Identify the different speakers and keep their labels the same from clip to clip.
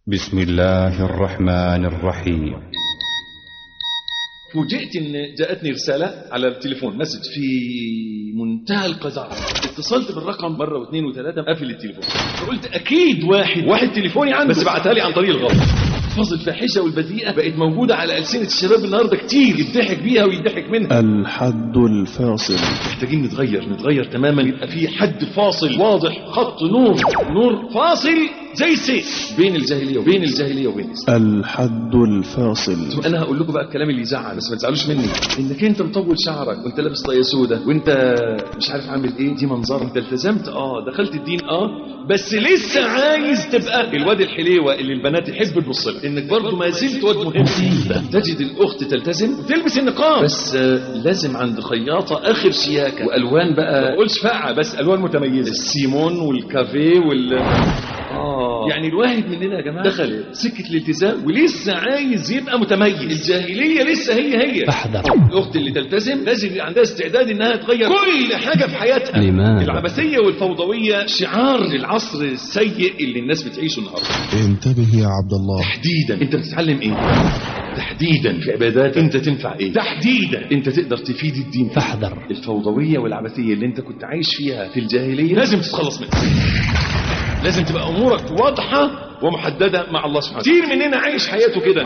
Speaker 1: بسم الله الرحمن الرحيم
Speaker 2: فوجئت ان جاءتني رساله على التليفون مسج في منتهى القذاره اتصلت بالرقم مره واثنين وثلاثه قافل التليفون فقلت اكيد واحد واحد تليفوني عنده بس بعتها لي عن طريق الغلط الفاظ الفاحشه والبذيئه بقت موجوده على السنه الشباب النهارده كتير يضحك بيها ويضحك منها
Speaker 3: الحد الفاصل
Speaker 2: محتاجين نتغير نتغير تماما يبقى في حد فاصل واضح خط نور نور فاصل زي السيف بين الجاهليه وبين الجاهليه وبين الاسلام
Speaker 3: الحد الفاصل
Speaker 2: انا هقول لكم بقى الكلام اللي يزعل بس ما تزعلوش مني انك انت مطول شعرك وانت لابس طاقيه سودا وانت مش عارف عامل ايه دي منظر انت التزمت اه دخلت الدين اه بس لسه عايز تبقى الواد الحليوه اللي البنات يحب تبص لها انك برضه ما زلت واد مهم تجد الاخت تلتزم وتلبس النقاب بس آه لازم عند خياطه اخر شياكه والوان بقى ما بقولش فقعه بس الوان متميزه السيمون والكافيه وال آه. يعني الواحد مننا يا جماعه دخل سكه الالتزام ولسه عايز يبقى متميز الجاهليه لسه هي هي
Speaker 4: فاحذر
Speaker 2: الاخت اللي تلتزم لازم يبقى عندها استعداد انها تغير كل حاجه في حياتها
Speaker 4: لماذا؟
Speaker 2: العبثيه والفوضويه شعار العصر السيء اللي الناس بتعيشه النهارده
Speaker 3: انتبه يا عبد الله
Speaker 2: تحديدا انت بتتعلم ايه تحديدا في عبادات انت تنفع ايه تحديدا انت تقدر تفيد الدين فيه.
Speaker 4: فاحذر
Speaker 2: الفوضويه والعبثيه اللي انت كنت عايش فيها في الجاهليه لازم تتخلص منها لازم تبقى امورك واضحه ومحدده مع الله سبحانه وتعالى كتير مننا عايش حياته كده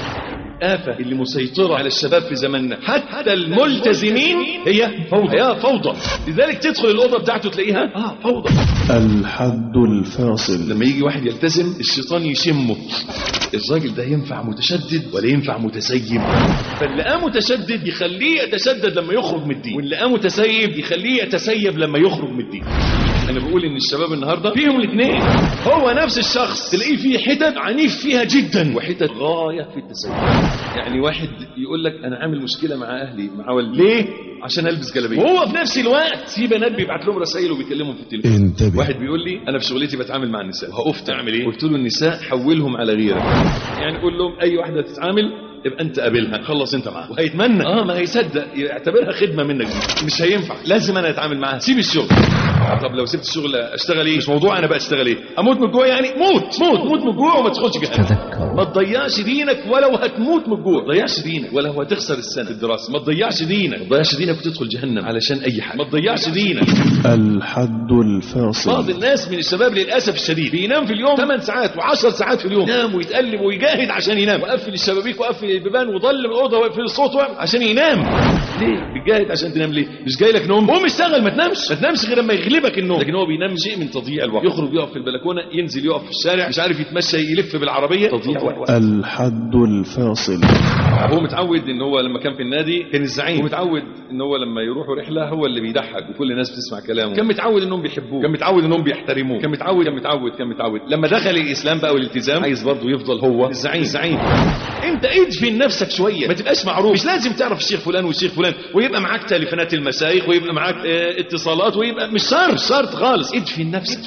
Speaker 2: آفة اللي مسيطرة على الشباب في زماننا حتى الملتزمين هي فوضى هي فوضى لذلك تدخل الأوضة بتاعته تلاقيها آه فوضى
Speaker 3: الحد الفاصل
Speaker 2: لما يجي واحد يلتزم الشيطان يشمه الراجل ده ينفع متشدد ولا ينفع متسيب فاللي قام متشدد يخليه يتشدد لما يخرج من الدين واللي قام متسيب يخليه يتسيب لما يخرج من الدين انا بقول ان الشباب النهارده فيهم الاثنين هو نفس الشخص تلاقيه فيه حتت عنيف فيها جدا وحتت غايه في التسيب يعني واحد يقول لك انا عامل مشكله مع اهلي مع والدي ليه عشان البس جلابيه وهو في نفس الوقت في بنات بيبعت لهم رسائل وبيكلمهم في التليفون
Speaker 3: انتبه
Speaker 2: واحد بيقول لي انا في شغلتي بتعامل مع النساء وهقفت اعمل ايه قلت له النساء حولهم على غيرك يعني قول لهم اي واحده تتعامل يبقى انت قابلها خلص انت معاها وهيتمنى اه ما هيصدق يعتبرها خدمه منك دي مش هينفع لازم انا اتعامل معاها سيب الشغل طب لو سبت الشغل اشتغل ايه مش موضوع انا بقى اشتغل ايه اموت من الجوع يعني موت موت موت من الجوع وما تدخلش جهنم
Speaker 4: تذكر
Speaker 2: ما تضيعش دينك ولو هتموت من الجوع ما تضيعش دينك ولو هتخسر السنه في الدراسه ما تضيعش دينك ما تضيعش دينك وتدخل جهنم علشان اي حاجه ما تضيعش دينك
Speaker 3: الحد
Speaker 2: بعض
Speaker 3: الفاصل
Speaker 2: الناس من الشباب للاسف الشديد بينام في اليوم 8 ساعات و10 ساعات في اليوم ينام ويتقلب ويجاهد عشان ينام وقفل الشبابيك وقفل البيبان وضل الاوضه وقفل الصوت وقفل عشان ينام ليه بتجاهد عشان تنام ليه مش جاي لك نوم قوم اشتغل ما تنامش ما تنامش غير لما يغلبك النوم لكن هو بينام شيء من تضييع الوقت يخرج يقف في البلكونه ينزل يقف في الشارع مش عارف يتمشى يلف بالعربيه تضييع وقت
Speaker 3: الحد الفاصل
Speaker 2: هو متعود ان هو لما كان في النادي كان الزعيم ومتعود ان هو لما يروحوا رحله هو اللي بيضحك وكل الناس بتسمع كلامه كان متعود انهم بيحبوه كان متعود انهم بيحترموه كان متعود كان متعود كان متعود لما دخل الاسلام بقى والالتزام عايز برضه يفضل هو الزعيم الزعيم انت ادفن نفسك شويه ما تبقاش معروف مش لازم تعرف الشيخ فلان والشيخ فلان ويبقى معاك تليفونات المشايخ ويبقى معاك اه اتصالات ويبقى مش شرط شرط خالص ادفن نفسك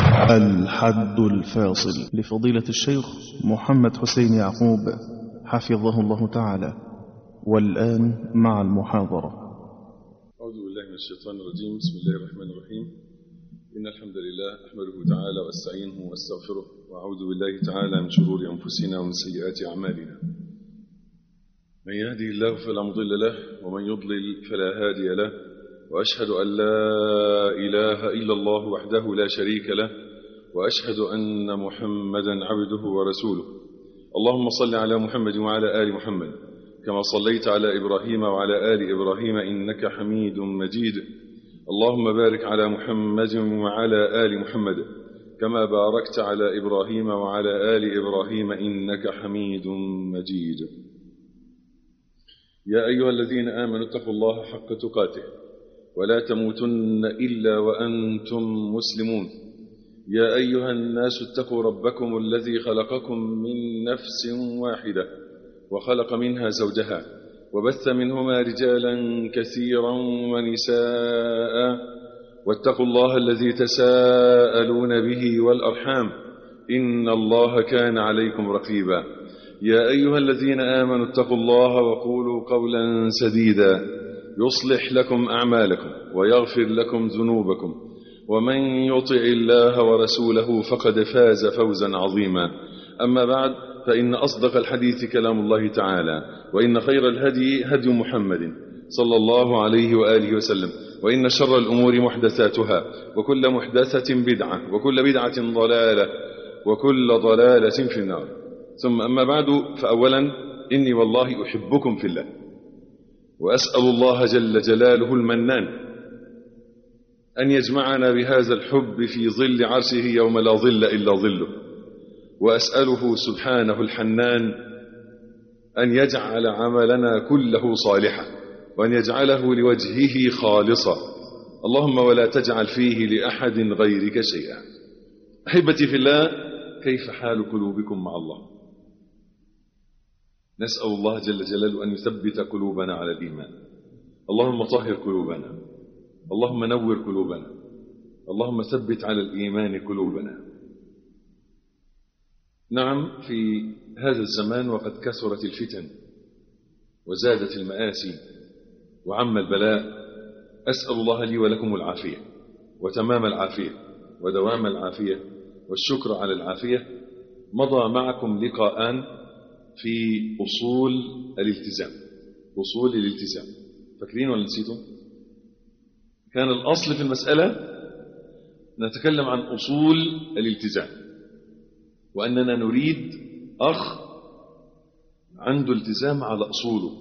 Speaker 3: الحد الفاصل لفضيلة الشيخ محمد حسين يعقوب حفظه الله تعالى والآن مع المحاضرة
Speaker 2: أعوذ بالله من الشيطان الرجيم بسم الله الرحمن الرحيم إن الحمد لله أحمده تعالى وأستعينه وأستغفره وأعوذ بالله تعالى من شرور أنفسنا ومن سيئات أعمالنا من يهدي الله فلا مضل له ومن يضلل فلا هادي له وأشهد أن لا إله إلا الله وحده لا شريك له وأشهد أن محمدا عبده ورسوله اللهم صل على محمد وعلى آل محمد كما صليت على إبراهيم وعلى آل إبراهيم إنك حميد مجيد اللهم بارك على محمد وعلى آل محمد كما باركت على إبراهيم وعلى آل إبراهيم إنك حميد مجيد يا أيها الذين آمنوا اتقوا الله حق تقاته ولا تموتن إلا وأنتم مسلمون يا أيها الناس اتقوا ربكم الذي خلقكم من نفس واحدة وخلق منها زوجها وبث منهما رجالا كثيرا ونساء واتقوا الله الذي تساءلون به والأرحام إن الله كان عليكم رقيبا يا أيها الذين آمنوا اتقوا الله وقولوا قولا سديدا يصلح لكم أعمالكم ويغفر لكم ذنوبكم ومن يطع الله ورسوله فقد فاز فوزا عظيما أما بعد فإن أصدق الحديث كلام الله تعالى وإن خير الهدي هدي محمد صلى الله عليه وآله وسلم وإن شر الأمور محدثاتها وكل محدثة بدعة وكل بدعة ضلالة وكل ضلالة في النار ثم أما بعد فأولا إني والله أحبكم في الله وأسأل الله جل جلاله المنان أن يجمعنا بهذا الحب في ظل عرشه يوم لا ظل إلا ظله وأسأله سبحانه الحنان أن يجعل عملنا كله صالحا وأن يجعله لوجهه خالصا اللهم ولا تجعل فيه لأحد غيرك شيئا أحبتي في الله كيف حال قلوبكم مع الله نسأل الله جل جلاله أن يثبت قلوبنا على الإيمان اللهم طهر قلوبنا اللهم نور قلوبنا اللهم ثبت على الإيمان قلوبنا نعم في هذا الزمان وقد كثرت الفتن وزادت المآسي وعم البلاء أسأل الله لي ولكم العافية وتمام العافية ودوام العافية والشكر على العافية مضى معكم لقاءان في أصول الالتزام أصول الالتزام فاكرين ولا نسيتم كان الأصل في المسألة نتكلم عن أصول الالتزام وأننا نريد أخ عنده التزام على أصوله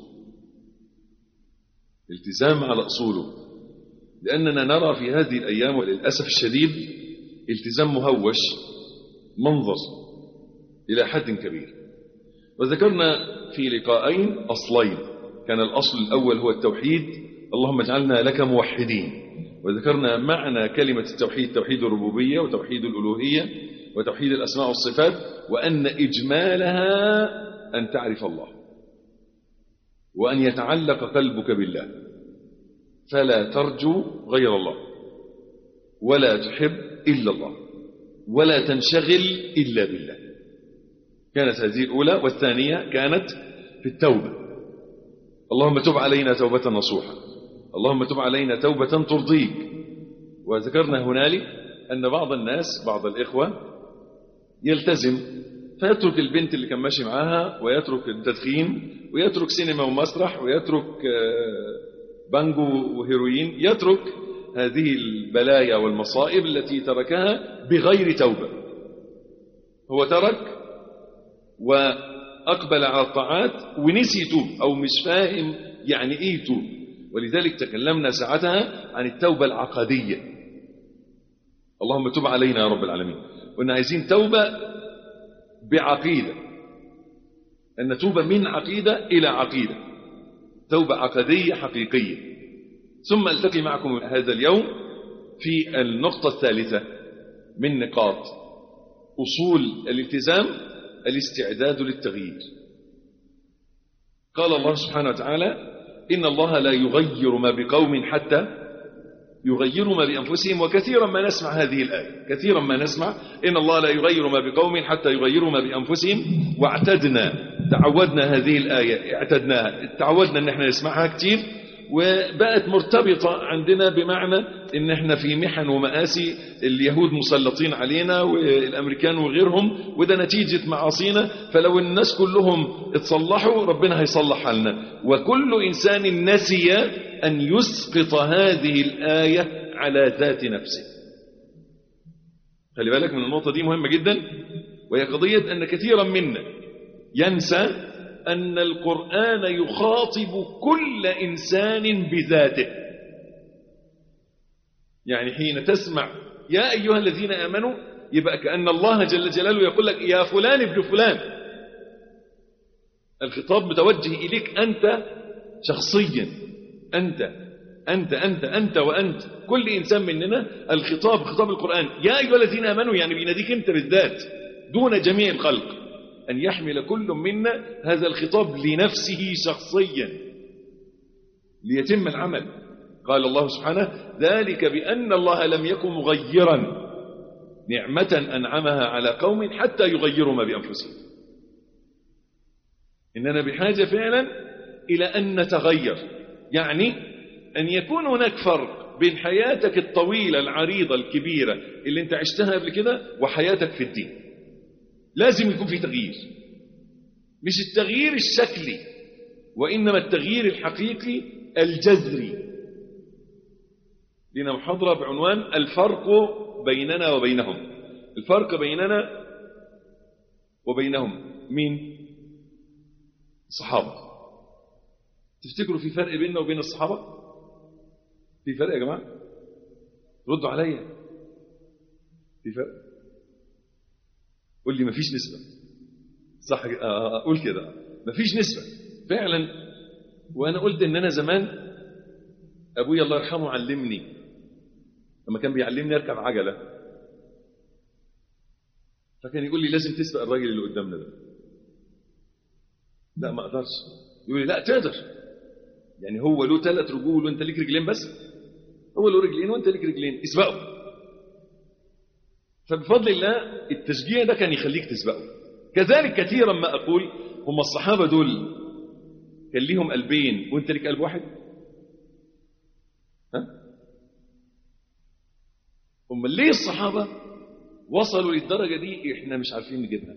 Speaker 2: التزام على أصوله لأننا نرى في هذه الأيام وللأسف الشديد التزام مهوش منظر إلى حد كبير وذكرنا في لقاءين أصلين كان الأصل الأول هو التوحيد اللهم اجعلنا لك موحدين وذكرنا معنى كلمة التوحيد توحيد الربوبية وتوحيد الألوهية وتوحيد الأسماء والصفات وأن إجمالها أن تعرف الله وأن يتعلق قلبك بالله فلا ترجو غير الله ولا تحب إلا الله ولا تنشغل إلا بالله كانت هذه الأولى والثانية كانت في التوبة اللهم تب علينا توبة نصوحة اللهم تب علينا توبة ترضيك وذكرنا هنالك أن بعض الناس بعض الإخوة يلتزم فيترك البنت اللي كان ماشي معاها ويترك التدخين ويترك سينما ومسرح ويترك بانجو وهيروين يترك هذه البلايا والمصائب التي تركها بغير توبة هو ترك وأقبل على الطاعات ونسي يتوب أو مش فاهم يعني إيه يتوب ولذلك تكلمنا ساعتها عن التوبة العقدية اللهم تب علينا يا رب العالمين قلنا عايزين توبة بعقيدة أن نتوب من عقيدة إلى عقيدة توبة عقدية حقيقية ثم التقي معكم هذا اليوم في النقطة الثالثة من نقاط أصول الالتزام الاستعداد للتغيير قال الله سبحانه وتعالى إن الله لا يغير ما بقوم حتى يغيروا ما بأنفسهم وكثيرا ما نسمع هذه الآية كثيرا ما نسمع إن الله لا يغير ما بقوم حتى يغيروا ما بأنفسهم واعتدنا تعودنا هذه الآية اعتدناها تعودنا أن احنا نسمعها كتير وبقت مرتبطة عندنا بمعنى ان احنا في محن ومآسي اليهود مسلطين علينا والامريكان وغيرهم وده نتيجة معاصينا فلو الناس كلهم اتصلحوا ربنا هيصلح حالنا وكل انسان نسي ان يسقط هذه الآية على ذات نفسه خلي بالك من النقطة دي مهمة جدا وهي قضية ان كثيرا منا ينسى أن القرآن يخاطب كل إنسان بذاته يعني حين تسمع يا أيها الذين آمنوا يبقى كأن الله جل جلاله يقول لك يا فلان ابن فلان الخطاب متوجه إليك أنت شخصيا أنت أنت أنت أنت وأنت كل إنسان مننا الخطاب خطاب القرآن يا أيها الذين آمنوا يعني بيناديك أنت بالذات دون جميع الخلق أن يحمل كل منا هذا الخطاب لنفسه شخصيا ليتم العمل قال الله سبحانه ذلك بأن الله لم يكن مغيرا نعمة أنعمها على قوم حتى يغيروا ما بأنفسهم إننا بحاجة فعلا إلى أن نتغير يعني أن يكون هناك فرق بين حياتك الطويلة العريضة الكبيرة اللي انت عشتها قبل كده وحياتك في الدين لازم يكون في تغيير مش التغيير الشكلي وإنما التغيير الحقيقي الجذري لنا محاضرة بعنوان الفرق بيننا وبينهم الفرق بيننا وبينهم مين الصحابة تفتكروا في فرق بيننا وبين الصحابة في فرق يا جماعة ردوا عليا في فرق قول لي مفيش نسبة صح آه قول كده مفيش نسبة فعلا وانا قلت ان انا زمان ابويا الله يرحمه علمني لما كان بيعلمني اركب عجله فكان يقول لي لازم تسبق الراجل اللي قدامنا ده لا ما اقدرش يقول لي لا تقدر يعني هو له ثلاث رجول وانت ليك رجلين بس هو له رجلين وانت ليك رجلين اسبقه فبفضل الله التشجيع ده كان يخليك تسبقه كذلك كثيرا ما اقول هم الصحابه دول كان ليهم قلبين وانت ليك قلب واحد ها هم ليه الصحابة وصلوا للدرجة دي احنا مش عارفين نجيبها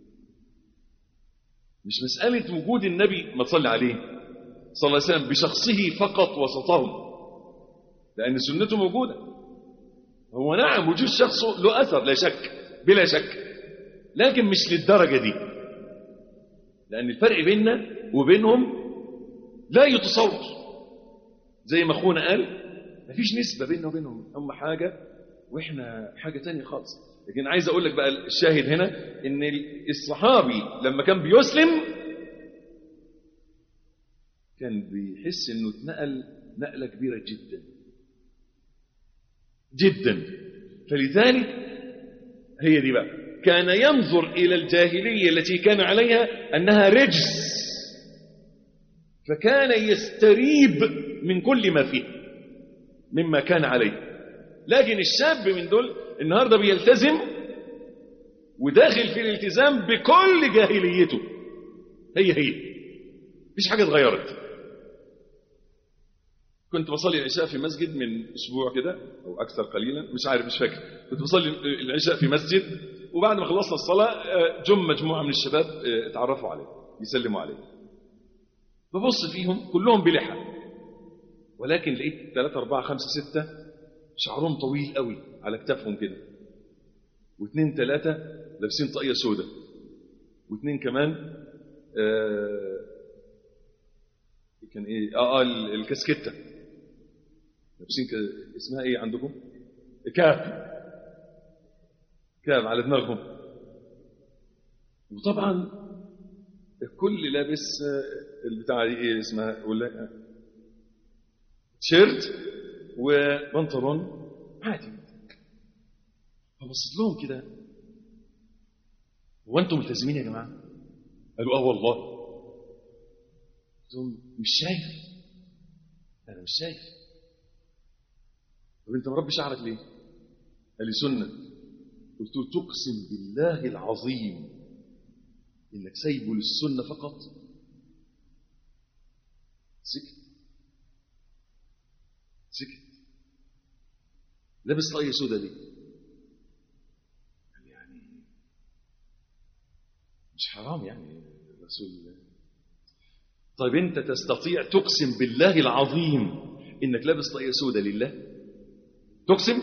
Speaker 2: مش مسألة وجود النبي ما تصلي عليه صلى الله عليه وسلم بشخصه فقط وسطهم لأن سنته موجودة هو نعم وجود شخصه له أثر لا شك بلا شك لكن مش للدرجة دي لأن الفرق بيننا وبينهم لا يتصور زي ما أخونا قال مفيش نسبة بيننا وبينهم هم حاجة وإحنا حاجة تانية خالص لكن عايز أقول لك بقى الشاهد هنا إن الصحابي لما كان بيسلم كان بيحس إنه اتنقل نقلة كبيرة جدا جدا فلذلك هي دي بقى كان ينظر إلى الجاهلية التي كان عليها أنها رجس فكان يستريب من كل ما فيه مما كان عليه لكن الشاب من دول النهاردة بيلتزم وداخل في الالتزام بكل جاهليته هي هي مفيش حاجة اتغيرت كنت بصلي العشاء في مسجد من اسبوع كده او اكثر قليلا مش عارف مش فاكر كنت بصلي العشاء في مسجد وبعد ما خلصنا الصلاه جم مجموعه من الشباب اتعرفوا عليه يسلموا عليه ببص فيهم كلهم بلحى ولكن لقيت ثلاثة أربعة خمسة ستة شعرهم طويل قوي على كتافهم كده واثنين ثلاثة لابسين طاقية سودة واثنين كمان آه كان ايه اه, آه الكاسكيته لابسين ك... اسمها ايه عندكم كاب كاب على دماغهم وطبعا الكل لابس البتاع دي ايه اسمها ولا تيشيرت وبنطلون عادي فبصيت لهم كده هو انتم ملتزمين يا جماعه قالوا اه والله قلت لهم مش شايف انا مش شايف طب انت مربي شعرك ليه قال لي سنه قلت له تقسم بالله العظيم انك سايبه للسنه فقط سكت سكت لابس طاقيه سودا ليه يعني مش حرام يعني الرسول طيب انت تستطيع تقسم بالله العظيم انك لابس طاقيه سودا لله تقسم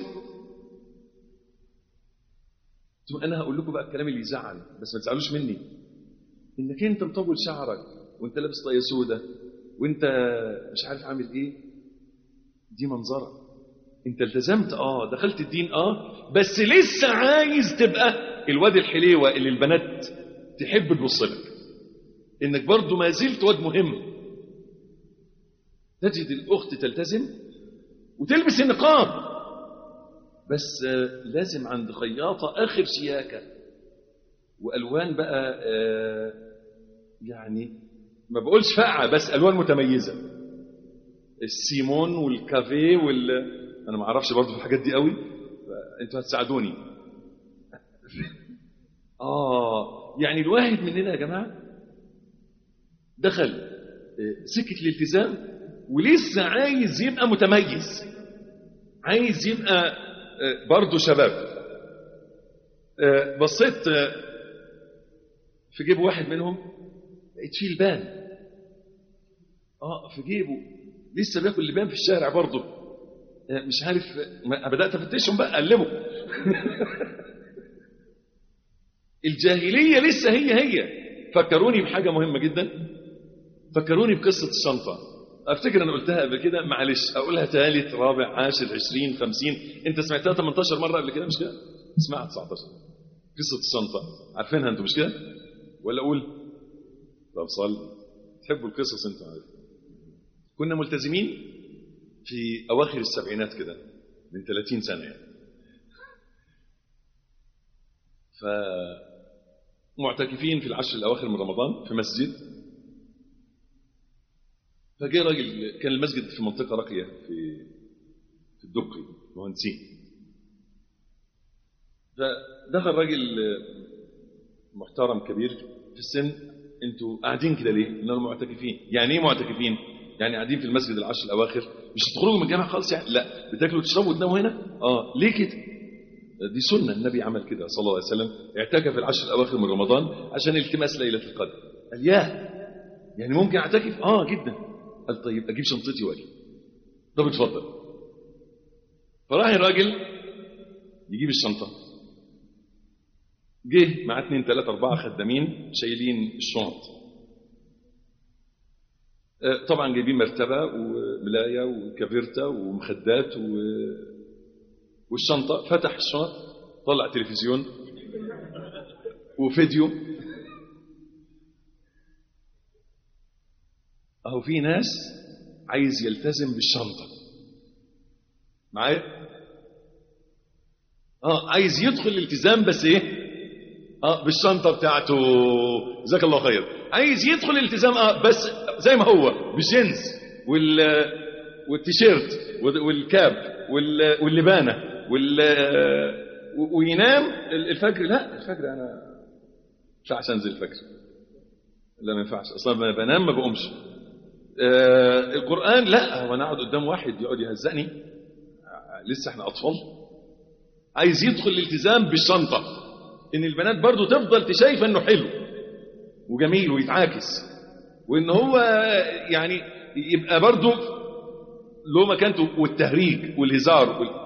Speaker 2: انا هقول لكم بقى الكلام اللي يزعل بس ما تزعلوش مني انك انت مطول شعرك وانت لابس طاقيه سودا وانت مش عارف عامل ايه دي منظره انت التزمت اه دخلت الدين اه بس لسه عايز تبقى الواد الحليوه اللي البنات تحب تبص لك انك برضه ما زلت واد مهم تجد الاخت تلتزم وتلبس النقاب بس لازم عند خياطه اخر شياكه والوان بقى يعني ما بقولش فقعه بس الوان متميزه السيمون والكافيه وال انا ما اعرفش برضه في الحاجات دي قوي انتوا هتساعدوني اه يعني الواحد مننا يا جماعه دخل سكه الالتزام ولسه عايز يبقى متميز عايز يبقى برضه شباب بصيت في جيب واحد منهم لقيت فيه لبان اه في جيبه لسه بياكل لبان في الشارع برضه آه، مش عارف ما بدات افتشهم بقى اقلبه الجاهليه لسه هي هي فكروني بحاجه مهمه جدا فكروني بقصه الشنطه افتكر انا قلتها قبل كده معلش اقولها ثالث رابع عاشر عشرين خمسين انت سمعتها 18 مره قبل كده مش كده اسمعها 19 قصه الشنطه عارفينها انتوا مش كده ولا اقول طب صل تحبوا القصص انتوا عارف كنا ملتزمين في اواخر السبعينات كده من 30 سنه يعني فمعتكفين في العشر الاواخر من رمضان في مسجد فجاء راجل كان المسجد في منطقه راقيه في في الدقي مهندسين فدخل راجل محترم كبير في السن انتوا قاعدين كده ليه؟ انهم معتكفين يعني ايه معتكفين؟ يعني قاعدين في المسجد العشر الاواخر مش هتخرجوا من الجامع خالص يعني لا بتاكلوا وتشربوا وتناموا هنا اه ليه كده؟ دي سنه النبي عمل كده صلى الله عليه وسلم اعتكف العشر الاواخر من رمضان عشان التماس ليله القدر قال ياه يعني ممكن اعتكف؟ اه جدا قال طيب اجيب شنطتي واجي طب اتفضل فراح الراجل يجيب الشنطه جه مع اثنين ثلاثة أربعة خدامين شايلين الشنط آه، طبعا جايبين مرتبة وملاية وكافيرتا ومخدات و... والشنطة فتح الشنط طلع تلفزيون وفيديو اهو في ناس عايز يلتزم بالشنطة معايا اه عايز يدخل الالتزام بس ايه اه بالشنطه بتاعته جزاك الله خير عايز يدخل الالتزام اه بس زي ما هو بالجينز وال والتيشيرت والكاب وال- واللبانه وال و- وينام الفجر لا الفجر انا مش عشان انزل الفجر لا ما ينفعش اصلا لما بنام ما بقومش آه القران لا هو انا اقعد قدام واحد يقعد يهزقني آه، لسه احنا اطفال عايز يدخل الالتزام بالشنطه ان البنات برضو تفضل تشايفه انه حلو وجميل ويتعاكس وان هو يعني يبقى برضو له مكانته والتهريج والهزار وال...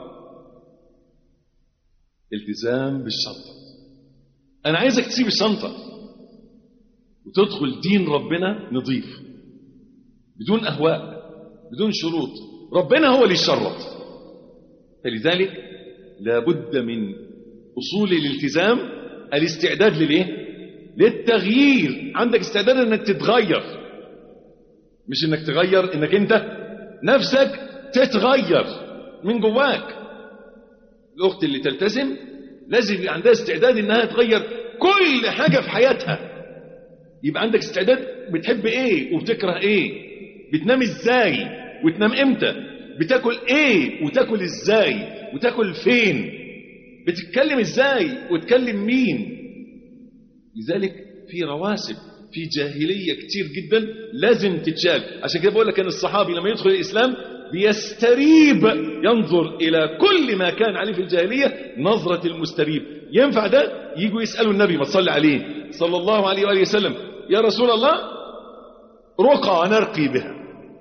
Speaker 2: التزام بالشنطه انا عايزك تسيب الشنطه وتدخل دين ربنا نظيف بدون اهواء بدون شروط ربنا هو اللي يشرط فلذلك لابد من اصول الالتزام الاستعداد للايه للتغيير عندك استعداد انك تتغير مش انك تغير انك انت نفسك تتغير من جواك الاخت اللي تلتزم لازم يبقى عندها استعداد انها تغير كل حاجه في حياتها يبقى عندك استعداد بتحب ايه وبتكره ايه بتنام ازاي وتنام امتى بتاكل ايه وتاكل ازاي وتاكل فين بتتكلم ازاي وتكلم مين لذلك في رواسب في جاهليه كتير جدا لازم تتشال عشان كده بقول لك ان الصحابي لما يدخل الاسلام بيستريب ينظر الى كل ما كان عليه في الجاهليه نظره المستريب ينفع ده يجوا يسالوا النبي ما تصلي عليه صلى الله عليه واله وسلم يا رسول الله رقى نرقي بها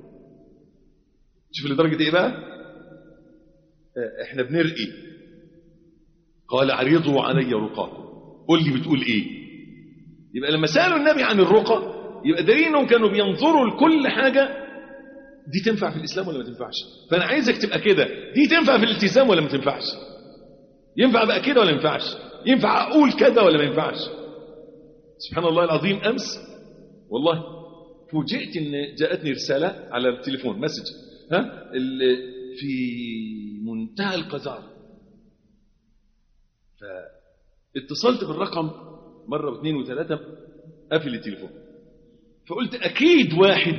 Speaker 2: شوف لدرجه ايه بقى آه، احنا بنرقي قال عرضوا علي رقاكم قل لي بتقول ايه يبقى لما سالوا النبي عن الرقى يبقى دليل انهم كانوا بينظروا لكل حاجه دي تنفع في الاسلام ولا ما تنفعش فانا عايزك تبقى كده دي تنفع في الالتزام ولا ما تنفعش ينفع بقى كده ولا ما ينفعش ينفع اقول كده ولا ما ينفعش سبحان الله العظيم امس والله فوجئت ان جاءتني رساله على التليفون مسج ها ال- في منتهى القذاره فاتصلت بالرقم مره واثنين وثلاثه قافل التليفون فقلت اكيد واحد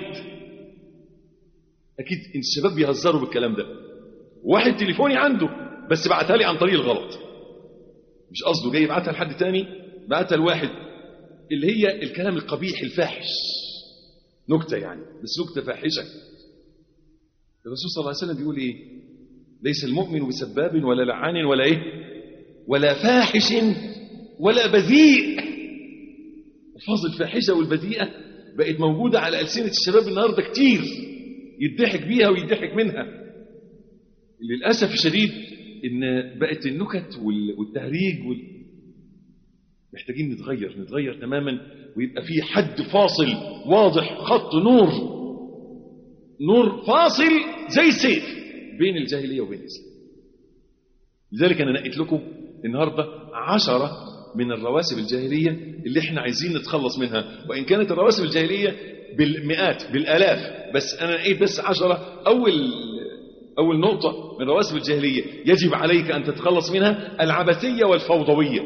Speaker 2: اكيد إن الشباب بيهزروا بالكلام ده واحد تليفوني عنده بس بعتها لي عن طريق الغلط مش قصده جاي يبعتها لحد تاني بعتها لواحد اللي هي الكلام القبيح الفاحش نكته يعني بس نكته فاحشه الرسول صلى الله عليه وسلم بيقول ايه ليس المؤمن بسباب ولا لعان ولا ايه ولا فاحش ولا بذيء الفاظ الفاحشة والبذيئة بقت موجودة على ألسنة الشباب النهاردة كتير يضحك بيها ويضحك منها للأسف الشديد إن بقت النكت وال- والتهريج وال... محتاجين نتغير نتغير تماما ويبقى في حد فاصل واضح خط نور نور فاصل زي السيف بين الجاهلية وبين الإسلام لذلك أنا نقيت لكم النهاردة عشرة من الرواسب الجاهلية اللي احنا عايزين نتخلص منها وإن كانت الرواسب الجاهلية بالمئات بالآلاف بس أنا نقيت بس عشرة أول أول نقطة من رواسب الجاهلية يجب عليك أن تتخلص منها العبثية والفوضوية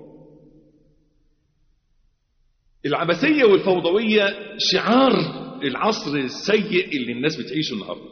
Speaker 2: العبثية والفوضوية شعار العصر السيء اللي الناس بتعيشه النهارده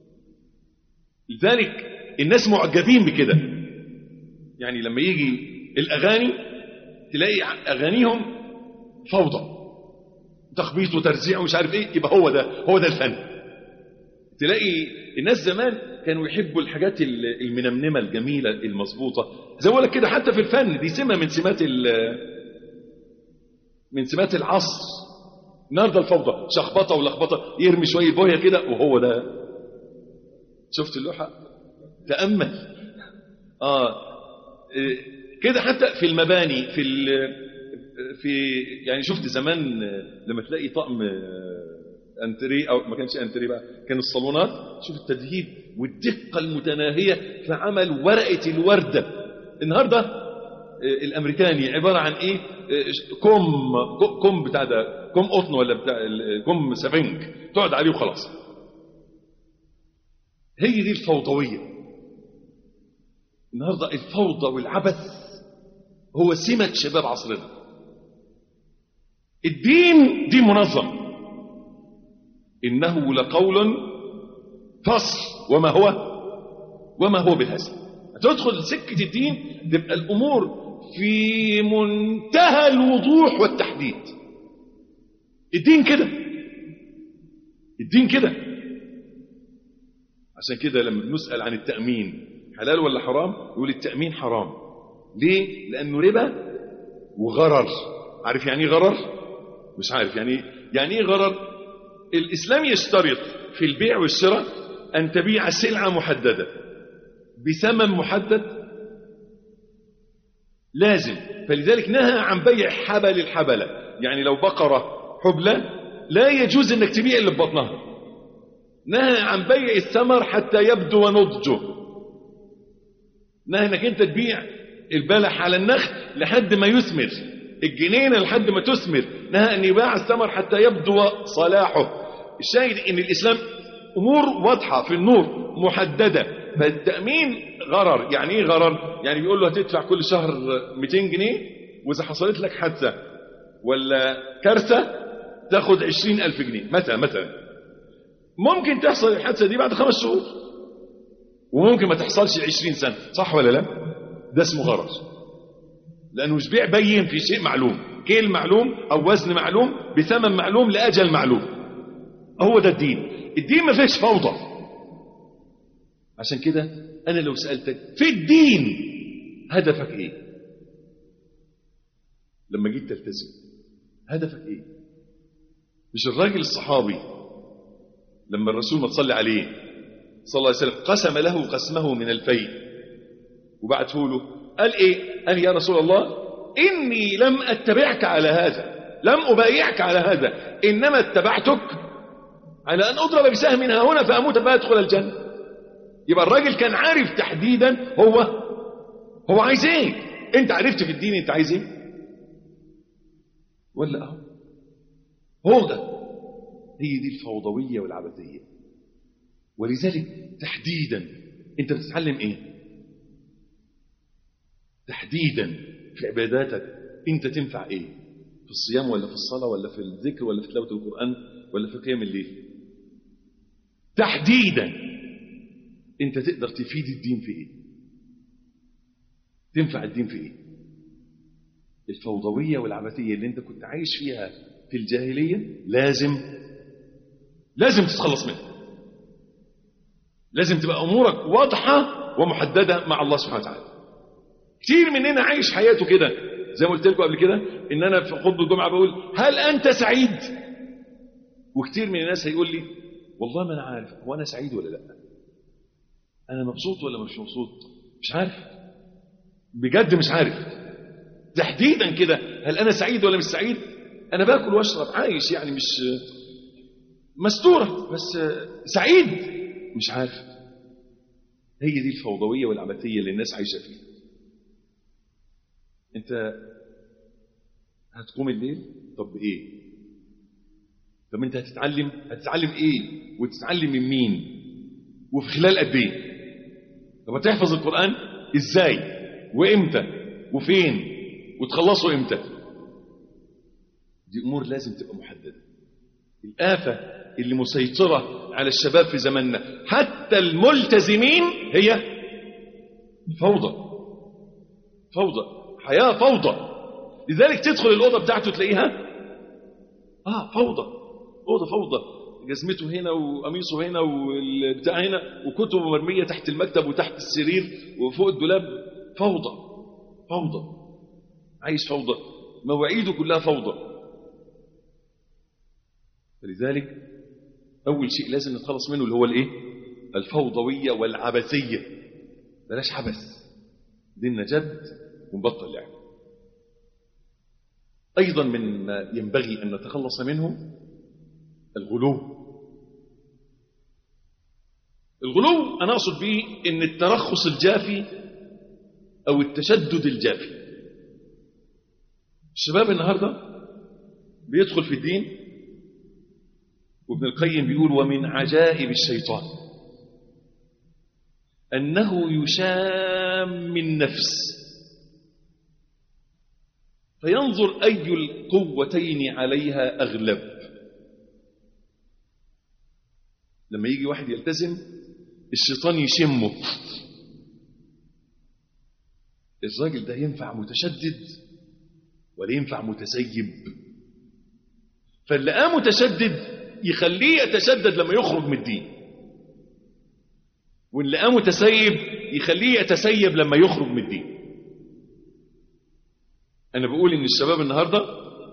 Speaker 2: لذلك الناس معجبين بكده يعني لما يجي الأغاني تلاقي أغانيهم فوضى تخبيط وترزيع ومش عارف ايه يبقى هو ده هو ده الفن تلاقي الناس زمان كانوا يحبوا الحاجات ال- المنمنمه الجميله المظبوطه زي ما بقول لك كده حتى في الفن دي سمه من سمات ال- من سمات العصر النهارده الفوضى شخبطه ولخبطه يرمي شويه بويه كده وهو ده شفت اللوحه تامل اه إيه، كده حتى في المباني في ال- في يعني شفت زمان لما تلاقي طقم انتري او ما كانش انتري بقى كان الصالونات شوف التدهيب والدقه المتناهيه في عمل ورقه الورده النهارده الامريكاني عباره عن ايه كوم كوم بتاع ده كوم قطن ولا بتاع كوم سفنج تقعد عليه وخلاص هي دي الفوضويه النهارده الفوضى والعبث هو سمه شباب عصرنا الدين دين منظم إنه لقول فصل وما هو وما هو بالهزل هتدخل سكة الدين تبقى الأمور في منتهى الوضوح والتحديد الدين كده الدين كده عشان كده لما بنسأل عن التأمين حلال ولا حرام يقول التأمين حرام ليه؟ لأنه ربا وغرر عارف يعني ايه غرر؟ مش عارف يعني يعني ايه غرر؟ الإسلام يشترط في البيع والشراء أن تبيع سلعة محددة بثمن محدد لازم فلذلك نهى عن بيع حبل الحبلة يعني لو بقرة حبلة لا يجوز أنك تبيع اللي ببطنها نهى عن بيع الثمر حتى يبدو نضجه نهى انك انت تبيع البلح على النخل لحد ما يثمر الجنينة لحد ما تثمر نهى ان يباع الثمر حتى يبدو صلاحه الشاهد ان الاسلام امور واضحة في النور محددة فالتأمين غرر يعني ايه غرر يعني بيقول له هتدفع كل شهر 200 جنيه واذا حصلت لك حادثة ولا كارثة تاخد 20000 جنيه مثلا مثلا ممكن تحصل الحادثة دي بعد خمس شهور وممكن ما تحصلش 20 سنة صح ولا لا ده اسمه غرر لأنه مش بيع بين في شيء معلوم كيل معلوم أو وزن معلوم بثمن معلوم لأجل معلوم هو ده الدين الدين ما فيش فوضى عشان كده أنا لو سألتك في الدين هدفك إيه لما جيت تلتزم هدفك إيه مش الراجل الصحابي لما الرسول ما تصلي عليه صلى الله عليه وسلم قسم له قسمه من الفيء وبعته له قال ايه قال يا رسول الله اني لم اتبعك على هذا لم ابايعك على هذا انما اتبعتك على ان اضرب بسهم ها هنا فاموت فادخل الجنه يبقى الراجل كان عارف تحديدا هو هو عايز ايه انت عرفت في الدين انت عايز ايه ولا اهو هو ده هي دي الفوضويه والعبثيه ولذلك تحديدا انت بتتعلم ايه تحديدا في عباداتك انت تنفع ايه في الصيام ولا في الصلاة ولا في الذكر ولا في تلاوة القرآن ولا في قيام الليل تحديدا انت تقدر تفيد الدين في ايه تنفع الدين في ايه الفوضوية والعبثية اللي انت كنت عايش فيها في الجاهلية لازم لازم تتخلص منها لازم تبقى امورك واضحة ومحددة مع الله سبحانه وتعالى كتير مننا عايش حياته كده زي ما قلت لكم قبل كده ان انا في خطبه الجمعه بقول هل انت سعيد وكتير من الناس هيقول لي والله ما انا عارف هو انا سعيد ولا لا انا مبسوط ولا مش مبسوط مش عارف بجد مش عارف تحديدا كده هل انا سعيد ولا مش سعيد انا باكل واشرب عايش يعني مش مستوره بس سعيد مش عارف هي دي الفوضويه والعبثيه اللي الناس عايشه فيها انت هتقوم الليل طب بايه طب انت هتتعلم هتتعلم ايه وتتعلم من مين وفي خلال قد ايه طب هتحفظ القران ازاي وامتى وفين وتخلصه امتى دي امور لازم تبقى محدده الافه اللي مسيطره على الشباب في زماننا حتى الملتزمين هي فوضى فوضى حياه فوضى لذلك تدخل الاوضه بتاعته تلاقيها اه فوضى اوضه فوضى جزمته هنا وقميصه هنا والبتاع هنا وكتبه مرميه تحت المكتب وتحت السرير وفوق الدولاب فوضى فوضى عايش فوضى مواعيده كلها فوضى فلذلك اول شيء لازم نتخلص منه اللي هو الايه الفوضويه والعبثيه بلاش عبث ديننا جد ونبطل لعب ايضا مما ينبغي ان نتخلص منه الغلو الغلو انا اقصد به ان الترخص الجافي او التشدد الجافي الشباب النهارده بيدخل في الدين وابن القيم بيقول ومن عجائب الشيطان انه يشام النفس فينظر اي القوتين عليها اغلب لما يجي واحد يلتزم الشيطان يشمه الراجل ده ينفع متشدد ولا ينفع متسيب فاللي قام متشدد يخليه يتشدد لما يخرج من الدين واللي قام متسيب يخليه يتسيب لما يخرج من الدين انا بقول ان الشباب النهارده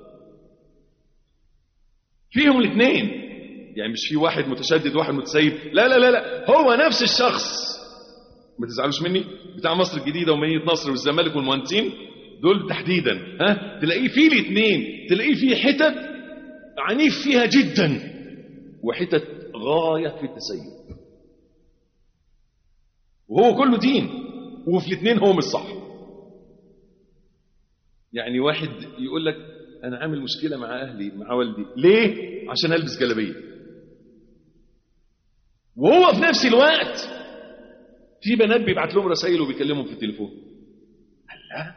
Speaker 2: فيهم الاثنين يعني مش في واحد متشدد وواحد متسيب لا لا لا لا هو نفس الشخص ما تزعلوش مني بتاع مصر الجديده ومدينه نصر والزمالك والمهندسين دول تحديدا ها تلاقيه فيه الاثنين تلاقيه فيه حتت عنيف فيها جدا وحتت غايه في التسيب وهو كله دين وفي الاثنين هو مش صح يعني واحد يقول لك انا عامل مشكله مع اهلي مع والدي ليه عشان البس جلابيه وهو في نفس الوقت في بنات بيبعت لهم رسائل وبيكلمهم في التليفون لا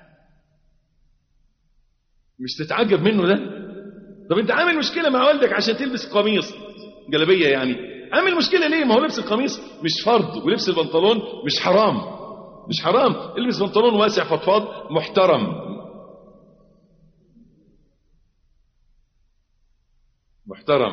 Speaker 2: مش تتعجب منه ده طب انت عامل مشكله مع والدك عشان تلبس قميص جلابيه يعني عامل مشكله ليه ما هو لبس القميص مش فرض ولبس البنطلون مش حرام مش حرام البس بنطلون واسع فضفاض محترم محترم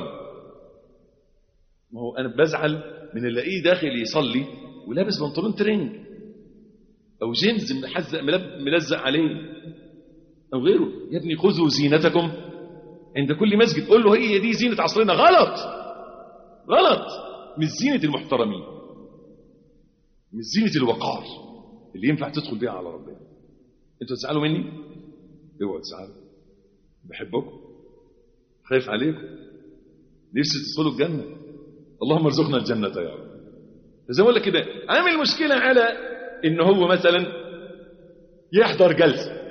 Speaker 2: ما هو انا بزعل من اللي الاقيه داخل يصلي ولابس بنطلون ترنج او جينز محزق ملزق عليه او غيره يا ابني خذوا زينتكم عند كل مسجد قول له هي دي زينه عصرنا غلط غلط مش زينه المحترمين مش زينه الوقار اللي ينفع تدخل بيها على ربنا انتوا تزعلوا مني اوعوا تزعلوا بحبكم خايف عليكم نفسي تدخلوا الجنة اللهم ارزقنا الجنة يا رب زي ما اقول لك كده عامل مشكلة على ان هو مثلا يحضر جلسة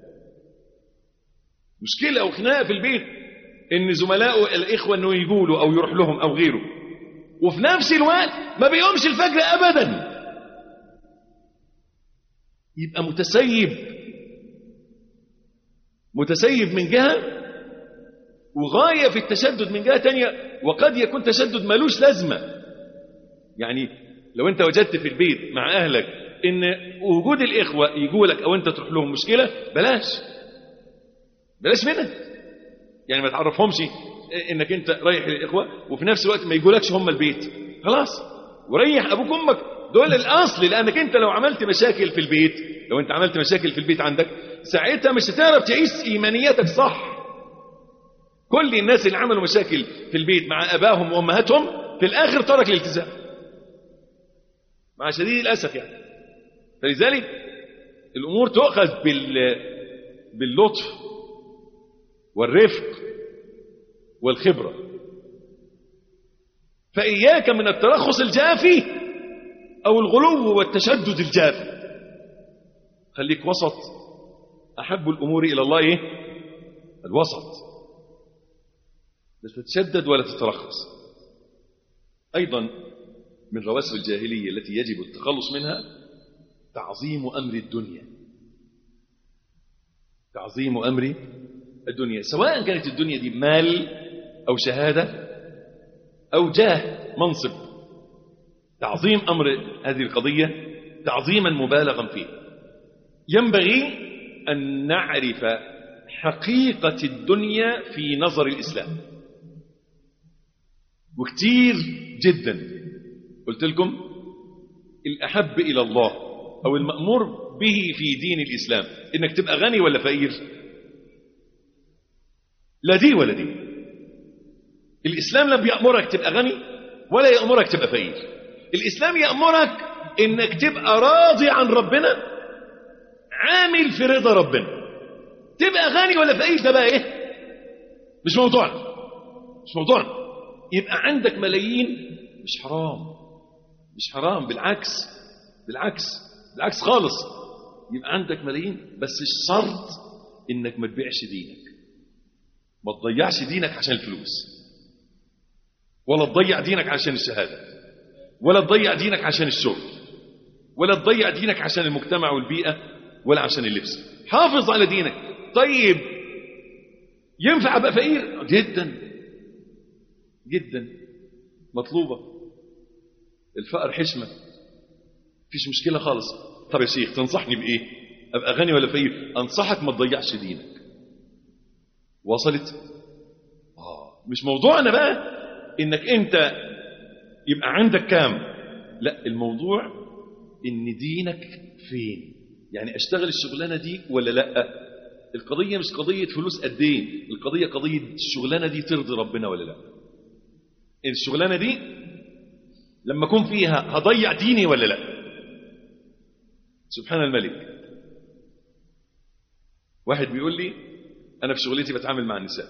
Speaker 2: مشكلة او خناقة في البيت ان زملائه الاخوة انه يجوا له او يروح لهم او غيره وفي نفس الوقت ما بيقومش الفجر ابدا يبقى متسيب متسيب من جهه وغاية في التشدد من جهة تانية وقد يكون تشدد ملوش لازمة يعني لو انت وجدت في البيت مع اهلك ان وجود الاخوة يجوا لك او انت تروح لهم مشكلة بلاش بلاش منها يعني ما تعرفهمش انك انت رايح للاخوة وفي نفس الوقت ما يجولكش هم البيت خلاص وريح ابوك وامك دول الاصل لانك انت لو عملت مشاكل في البيت لو انت عملت مشاكل في البيت عندك ساعتها مش هتعرف تعيش ايمانياتك صح كل الناس اللي عملوا مشاكل في البيت مع ابائهم وامهاتهم في الاخر ترك الالتزام مع شديد الاسف يعني فلذلك الامور تؤخذ بال باللطف والرفق والخبره فاياك من الترخص الجافي او الغلو والتشدد الجافي خليك وسط احب الامور الى الله ايه الوسط لا تتشدد ولا تترخص ايضا من رواسب الجاهليه التي يجب التخلص منها تعظيم امر الدنيا تعظيم امر الدنيا سواء كانت الدنيا دي مال او شهاده او جاه منصب تعظيم امر هذه القضيه تعظيما مبالغا فيه ينبغي ان نعرف حقيقه الدنيا في نظر الاسلام وكتير جدا قلت لكم الاحب الى الله او المامور به في دين الاسلام انك تبقى غني ولا فقير لا دي ولا دي الاسلام لم يامرك تبقى غني ولا يامرك تبقى فقير الاسلام يامرك انك تبقى راضي عن ربنا عامل في رضا ربنا تبقى غني ولا فقير ده بقى ايه مش موضوعنا مش موضوعنا يبقى عندك ملايين مش حرام مش حرام بالعكس بالعكس بالعكس خالص يبقى عندك ملايين بس الشرط انك ما تبيعش دينك ما تضيعش دينك عشان الفلوس ولا تضيع دينك عشان الشهاده ولا تضيع دينك عشان الشغل ولا تضيع دينك عشان المجتمع والبيئه ولا عشان اللبس حافظ على دينك طيب ينفع ابقى فقير جدا جدا مطلوبه الفقر حشمه مفيش مشكله خالص طب يا شيخ تنصحني بايه ابقى غني ولا فقير انصحك ما تضيعش دينك وصلت اه مش موضوعنا بقى انك انت يبقى عندك كام لا الموضوع ان دينك فين يعني اشتغل الشغلانه دي ولا لا القضيه مش قضيه فلوس قد ايه القضيه قضيه الشغلانه دي ترضي ربنا ولا لا الشغلانه دي لما اكون فيها هضيع ديني ولا لا سبحان الملك واحد بيقول لي انا في شغلتي بتعامل مع النساء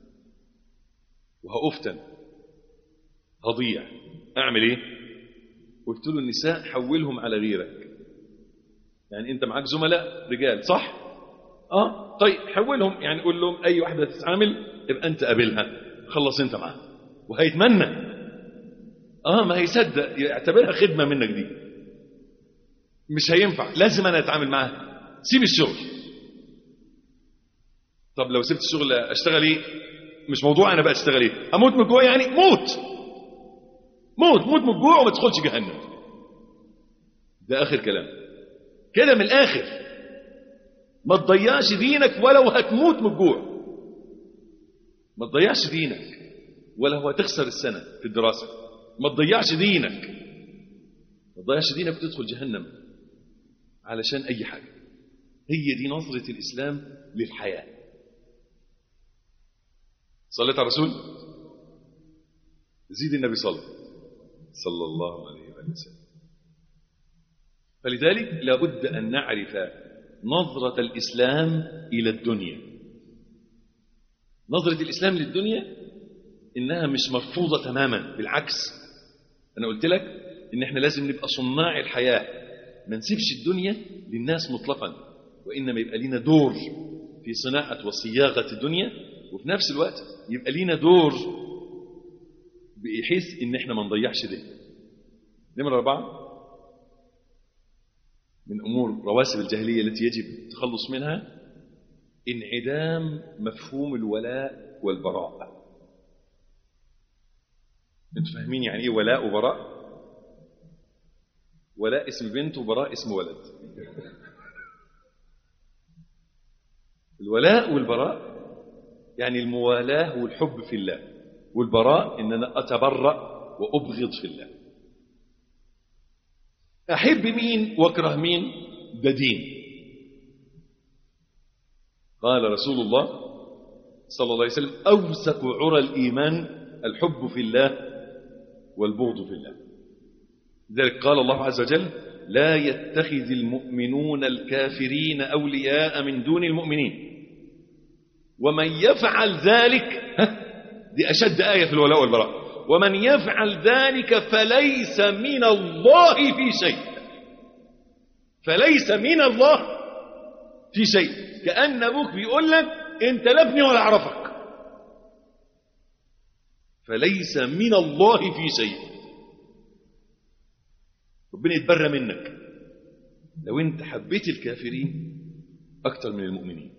Speaker 2: وهأفتن هضيع اعمل ايه قلت له النساء حولهم على غيرك يعني انت معاك زملاء رجال صح اه طيب حولهم يعني قول لهم اي واحده تتعامل يبقى انت قابلها خلص انت معاها وهيتمنى اه ما هيصدق يعتبرها خدمه منك دي مش هينفع لازم انا اتعامل معاها سيب الشغل طب لو سبت الشغل اشتغل ايه مش موضوع انا بقى اشتغل ايه اموت من الجوع يعني موت موت موت من الجوع وما تدخلش جهنم ده اخر كلام كده من الاخر ما تضيعش دينك ولو هتموت من الجوع ما تضيعش دينك ولو هتخسر السنه في الدراسه ما تضيعش دينك ما تضيعش دينك وتدخل جهنم علشان اي حاجه هي دي نظره الاسلام للحياه صليت على الرسول زيد النبي صلى صلى الله عليه وآله وسلم فلذلك لابد أن نعرف نظرة الإسلام إلى الدنيا نظرة الإسلام للدنيا إنها مش مرفوضة تماما بالعكس أنا قلت لك إن إحنا لازم نبقى صناع الحياة ما نسيبش الدنيا للناس مطلقا وإنما يبقى لنا دور في صناعة وصياغة الدنيا وفي نفس الوقت يبقى لينا دور بحيث ان احنا ما نضيعش ده نمرة أربعة من أمور رواسب الجاهلية التي يجب التخلص منها انعدام مفهوم الولاء والبراء انتوا فاهمين يعني ايه ولاء وبراء ولاء اسم بنت وبراء اسم ولد الولاء والبراء يعني الموالاة والحب في الله والبراء إن أنا أتبرأ وأبغض في الله أحب مين واكره مين ده دين قال رسول الله صلى الله عليه وسلم أوسك عرى الإيمان الحب في الله والبغض في الله لذلك قال الله عز وجل لا يتخذ المؤمنون الكافرين أولياء من دون المؤمنين ومن يفعل ذلك ها، دي أشد آية في الولاء والبراء ومن يفعل ذلك فليس من الله في شيء فليس من الله في شيء كأن أبوك بيقول لك أنت لا ابني ولا أعرفك فليس من الله في شيء ربنا يتبرى منك لو أنت حبيت الكافرين أكثر من المؤمنين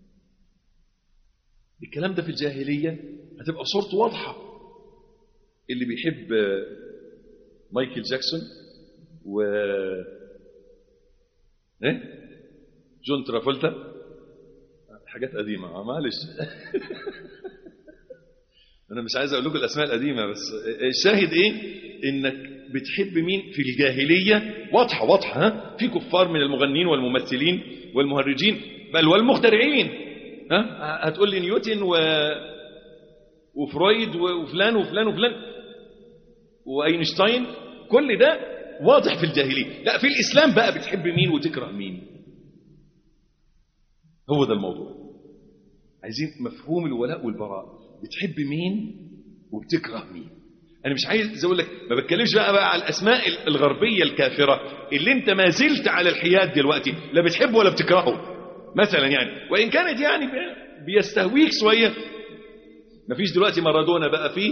Speaker 2: الكلام ده في الجاهلية هتبقى صورته واضحة اللي بيحب مايكل جاكسون و ايه جون ترافولتا حاجات قديمة معلش انا مش عايز اقول لكم الاسماء القديمة بس الشاهد ايه انك بتحب مين في الجاهلية واضحة واضحة ها في كفار من المغنين والممثلين والمهرجين بل والمخترعين ها هتقول لي نيوتن و وفرويد وفلان وفلان وفلان واينشتاين كل ده واضح في الجاهليه لا في الاسلام بقى بتحب مين وتكره مين هو ده الموضوع عايزين مفهوم الولاء والبراء بتحب مين وبتكره مين انا مش عايز اقول لك ما بتكلمش بقى, بقى على الاسماء الغربيه الكافره اللي انت ما زلت على الحياد دلوقتي لا بتحبه ولا بتكرهه مثلا يعني وان كانت يعني بيستهويك شويه مفيش دلوقتي مارادونا بقى فيه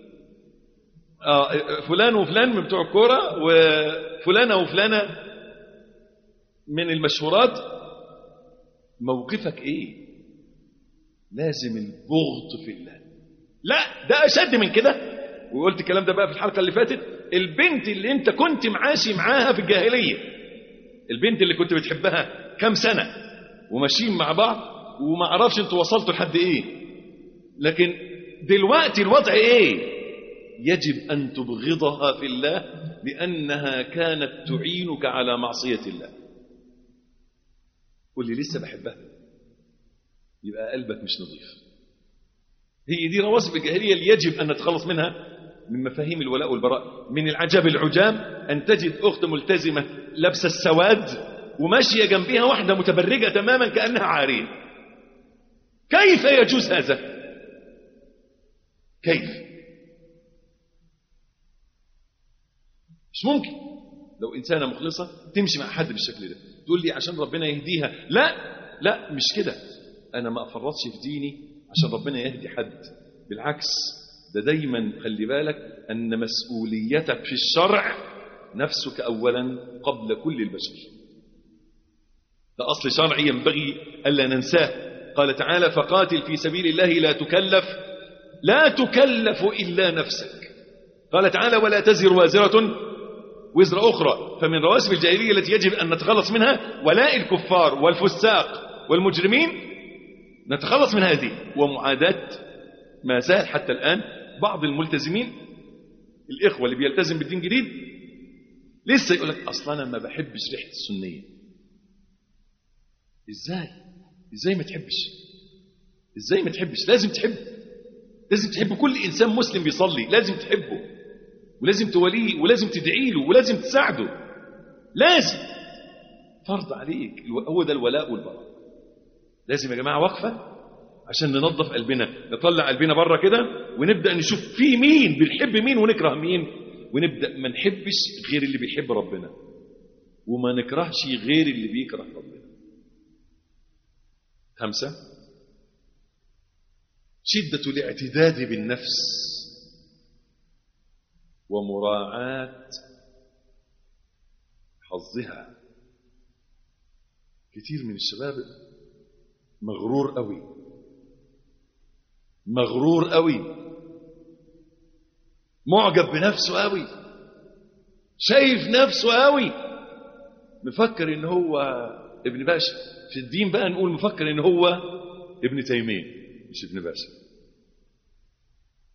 Speaker 2: آه فلان وفلان من بتوع الكوره وفلانه وفلانه من المشهورات موقفك ايه لازم البغض في الله لا ده اشد من كده وقلت الكلام ده بقى في الحلقه اللي فاتت البنت اللي انت كنت معاشي معاها في الجاهليه البنت اللي كنت بتحبها كام سنه وماشيين مع بعض وما اعرفش انتوا وصلتوا لحد ايه لكن دلوقتي الوضع ايه يجب ان تبغضها في الله لانها كانت تعينك على معصيه الله قول لي لسه بحبها يبقى قلبك مش نظيف هي دي رواسب الجاهليه اللي يجب ان نتخلص منها من مفاهيم الولاء والبراء من العجب العجاب ان تجد اخت ملتزمه لابسه السواد وماشيه جنبها واحده متبرجه تماما كانها عاريه كيف يجوز هذا كيف مش ممكن لو إنسانة مخلصة تمشي مع حد بالشكل ده تقول لي عشان ربنا يهديها لا لا مش كده أنا ما أفرطش في ديني عشان ربنا يهدي حد بالعكس ده دايما خلي بالك أن مسؤوليتك في الشرع نفسك أولا قبل كل البشر ده أصل شرعي ينبغي ألا ننساه قال تعالى فقاتل في سبيل الله لا تكلف لا تكلف إلا نفسك قال تعالى ولا تزر وازرة وزر أخرى فمن رواسب الجاهلية التي يجب أن نتخلص منها ولاء الكفار والفساق والمجرمين نتخلص من هذه ومعاداة ما زال حتى الآن بعض الملتزمين الإخوة اللي بيلتزم بالدين جديد لسه يقول لك أصلا أنا ما بحبش ريحة السنية إزاي إزاي ما تحبش إزاي ما تحبش لازم تحب لازم تحب كل إنسان مسلم بيصلي لازم تحبه ولازم توليه ولازم تدعي له ولازم تساعده لازم فرض عليك هو ده الولاء والبراء لازم يا جماعة وقفة عشان ننظف قلبنا نطلع قلبنا بره كده ونبدأ نشوف في مين بنحب مين ونكره مين ونبدأ ما نحبش غير اللي بيحب ربنا وما نكرهش غير اللي بيكره ربنا خمسة شدة الاعتداد بالنفس ومراعاة حظها كتير من الشباب مغرور قوي مغرور قوي معجب بنفسه قوي شايف نفسه قوي مفكر ان هو ابن باشا في الدين بقى نقول مفكر ان هو ابن تيميه مش ابن باشا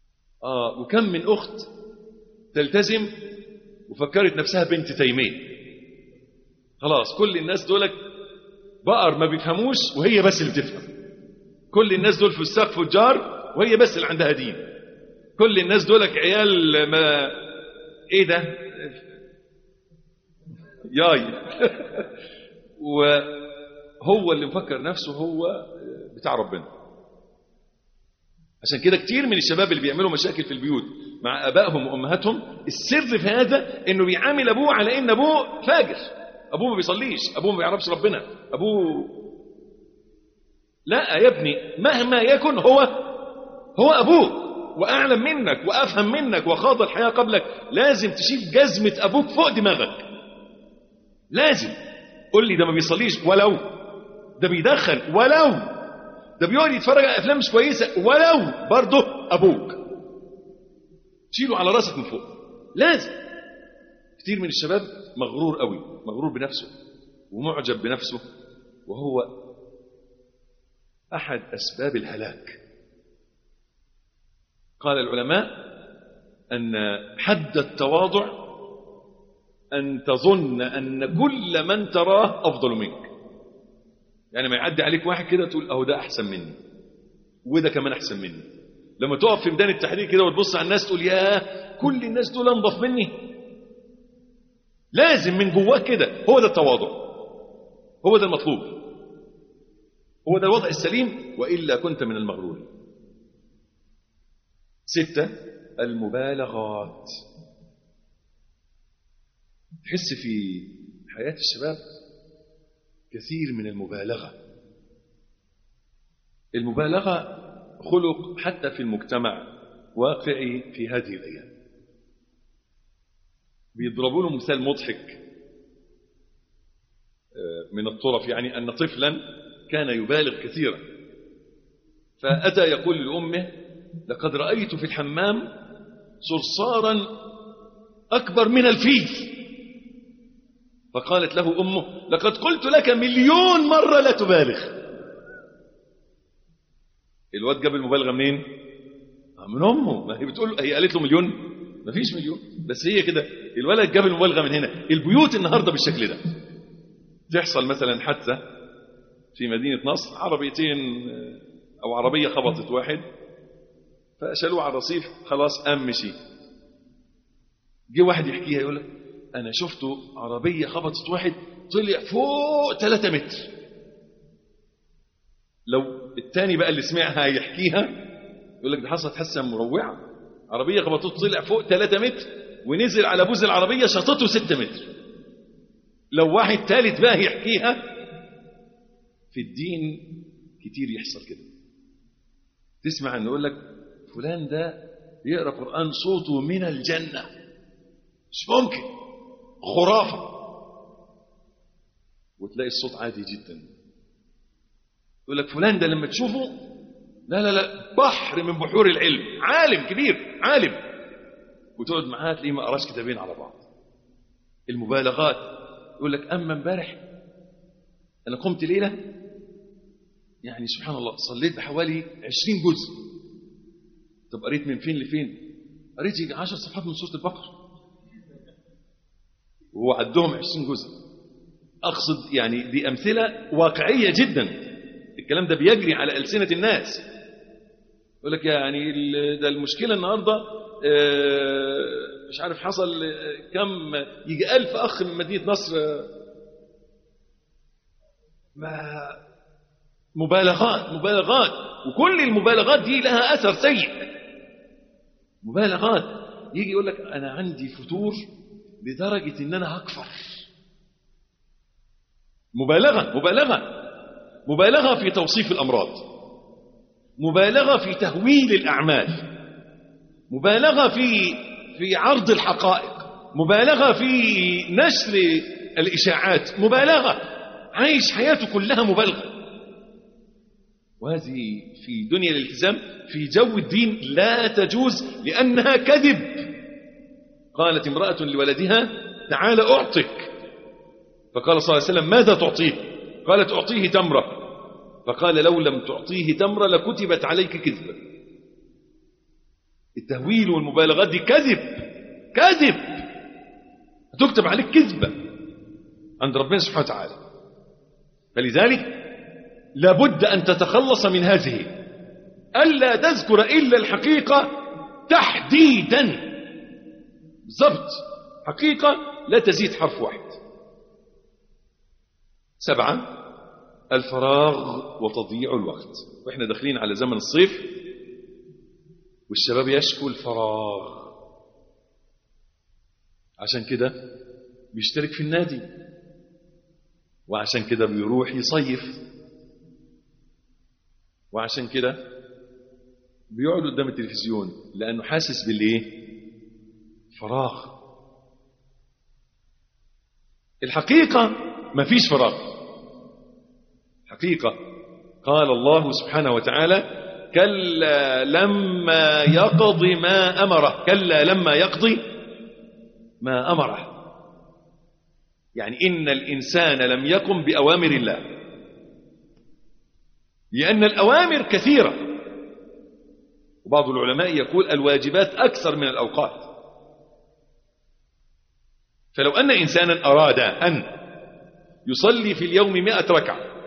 Speaker 2: اه وكم من اخت تلتزم وفكرت نفسها بنت تيميه خلاص كل الناس دولك بقر ما بيفهموش وهي بس اللي بتفهم كل الناس دول في السقف فجار وهي بس اللي عندها دين كل الناس دولك عيال ما ايه ده ياي وهو اللي مفكر نفسه هو بتاع ربنا عشان كده كتير من الشباب اللي بيعملوا مشاكل في البيوت مع ابائهم وامهاتهم السر في هذا انه بيعامل ابوه على ان ابوه فاجر ابوه ما بيصليش ابوه ما بيعرفش ربنا ابوه لا يا ابني مهما يكن هو هو ابوك واعلم منك وافهم منك وخاض الحياه قبلك لازم تشيل جزمه ابوك فوق دماغك لازم قول لي ده ما بيصليش ولو ده بيدخن ولو ده بيقعد يتفرج على افلام مش كويسه ولو برضه ابوك شيله على راسك من فوق لازم كتير من الشباب مغرور قوي مغرور بنفسه ومعجب بنفسه وهو احد اسباب الهلاك قال العلماء ان حد التواضع ان تظن ان كل من تراه افضل منك يعني ما يعدي عليك واحد كده تقول اهو ده احسن مني وده كمان احسن مني لما تقف في ميدان التحرير كده وتبص على الناس تقول يا كل الناس دول انضف مني لازم من جواك كده هو ده التواضع هو ده المطلوب هو ده الوضع السليم والا كنت من المغرورين ستة المبالغات تحس في حياة الشباب كثير من المبالغة المبالغة خلق حتى في المجتمع واقعي في هذه الأيام بيضربوا له مثال مضحك من الطرف يعني أن طفلا كان يبالغ كثيرا فأتى يقول لأمه لقد رأيت في الحمام صرصارا أكبر من الفيل فقالت له أمه لقد قلت لك مليون مرة لا تبالغ الواد جاب المبالغة منين من أمه ما هي بتقول هي قالت له مليون ما فيش مليون بس هي كده الولد جاب المبالغة من هنا البيوت النهاردة بالشكل ده تحصل مثلا حادثة في مدينة نصر عربيتين أو عربية خبطت واحد فشالوه على الرصيف خلاص قام مشي جه واحد يحكيها يقول لك انا شفته عربيه خبطت واحد طلع فوق 3 متر لو التاني بقى اللي سمعها يحكيها يقول لك ده حصلت حادثه مروعه عربيه خبطته طلع فوق 3 متر ونزل على بوز العربيه شطته 6 متر لو واحد ثالث بقى يحكيها في الدين كتير يحصل كده تسمع انه يقول لك فلان ده يقرا قران صوته من الجنه مش ممكن خرافه وتلاقي الصوت عادي جدا يقول لك فلان ده لما تشوفه لا لا لا بحر من بحور العلم عالم كبير عالم وتقعد معاه تلاقيه ما قراش كتابين على بعض المبالغات يقول لك اما امبارح انا قمت ليله يعني سبحان الله صليت بحوالي 20 جزء طب قريت من فين لفين قريت يجي 10 صفحات من سوره البقره وهو عدهم 20 جزء اقصد يعني دي امثله واقعيه جدا الكلام ده بيجري على السنه الناس يقول لك يعني ده المشكله النهارده مش عارف حصل كم يجي ألف أخ من مدينة نصر ما مبالغات مبالغات وكل المبالغات دي لها أثر سيء مبالغات يجي يقول لك أنا عندي فتور لدرجة إن أنا هكفر مبالغة مبالغة مبالغة في توصيف الأمراض مبالغة في تهويل الأعمال مبالغة في في عرض الحقائق مبالغة في نشر الإشاعات مبالغة عايش حياته كلها مبالغة وهذه في دنيا الالتزام في جو الدين لا تجوز لأنها كذب قالت امرأة لولدها تعال أعطك فقال صلى الله عليه وسلم ماذا تعطيه قالت أعطيه تمرة فقال لو لم تعطيه تمرة لكتبت عليك كذبة التهويل والمبالغات دي كذب كذب هتكتب عليك كذبة عند ربنا سبحانه وتعالى فلذلك لابد أن تتخلص من هذه ألا تذكر إلا الحقيقة تحديدا بالضبط حقيقة لا تزيد حرف واحد سبعة الفراغ وتضييع الوقت واحنا داخلين على زمن الصيف والشباب يشكو الفراغ عشان كده بيشترك في النادي وعشان كده بيروح يصيف وعشان كده بيقعد قدام التلفزيون لأنه حاسس بالإيه فراغ الحقيقة ما فيش فراغ حقيقة قال الله سبحانه وتعالى كلا لما يقضي ما أمره كلا لما يقضي ما أمره يعني إن الإنسان لم يقم بأوامر الله لأن الأوامر كثيرة وبعض العلماء يقول الواجبات أكثر من الأوقات فلو أن إنسانا أراد أن يصلي في اليوم مئة ركعة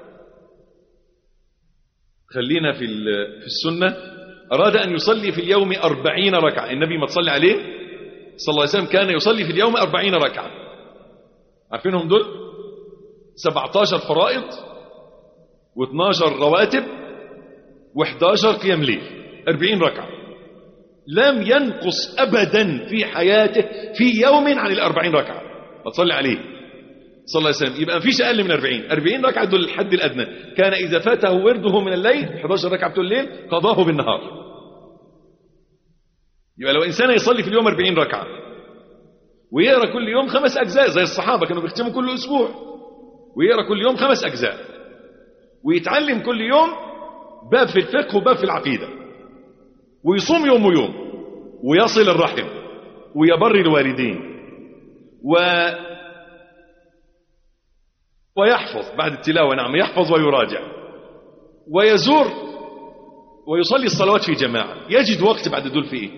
Speaker 2: خلينا في في السنة أراد أن يصلي في اليوم أربعين ركعة النبي ما تصلي عليه صلى الله عليه وسلم كان يصلي في اليوم أربعين ركعة عارفينهم دول 17 فرائض و12 رواتب و11 قيام ليل 40 ركعة لم ينقص أبدا في حياته في يوم عن الأربعين ركعة تصلي عليه صلى الله عليه وسلم يبقى مفيش أقل من 40 40 ركعة دول الحد الأدنى كان إذا فاته ورده من الليل 11 ركعة بتوع الليل قضاه بالنهار يبقى لو إنسان يصلي في اليوم 40 ركعة ويقرأ كل يوم خمس أجزاء زي الصحابة كانوا بيختموا كل أسبوع ويقرأ كل يوم خمس أجزاء ويتعلم كل يوم باب في الفقه وباب في العقيدة ويصوم يوم ويوم ويصل الرحم ويبر الوالدين و ويحفظ بعد التلاوة نعم يحفظ ويراجع ويزور ويصلي الصلوات في جماعة يجد وقت بعد دول في ايه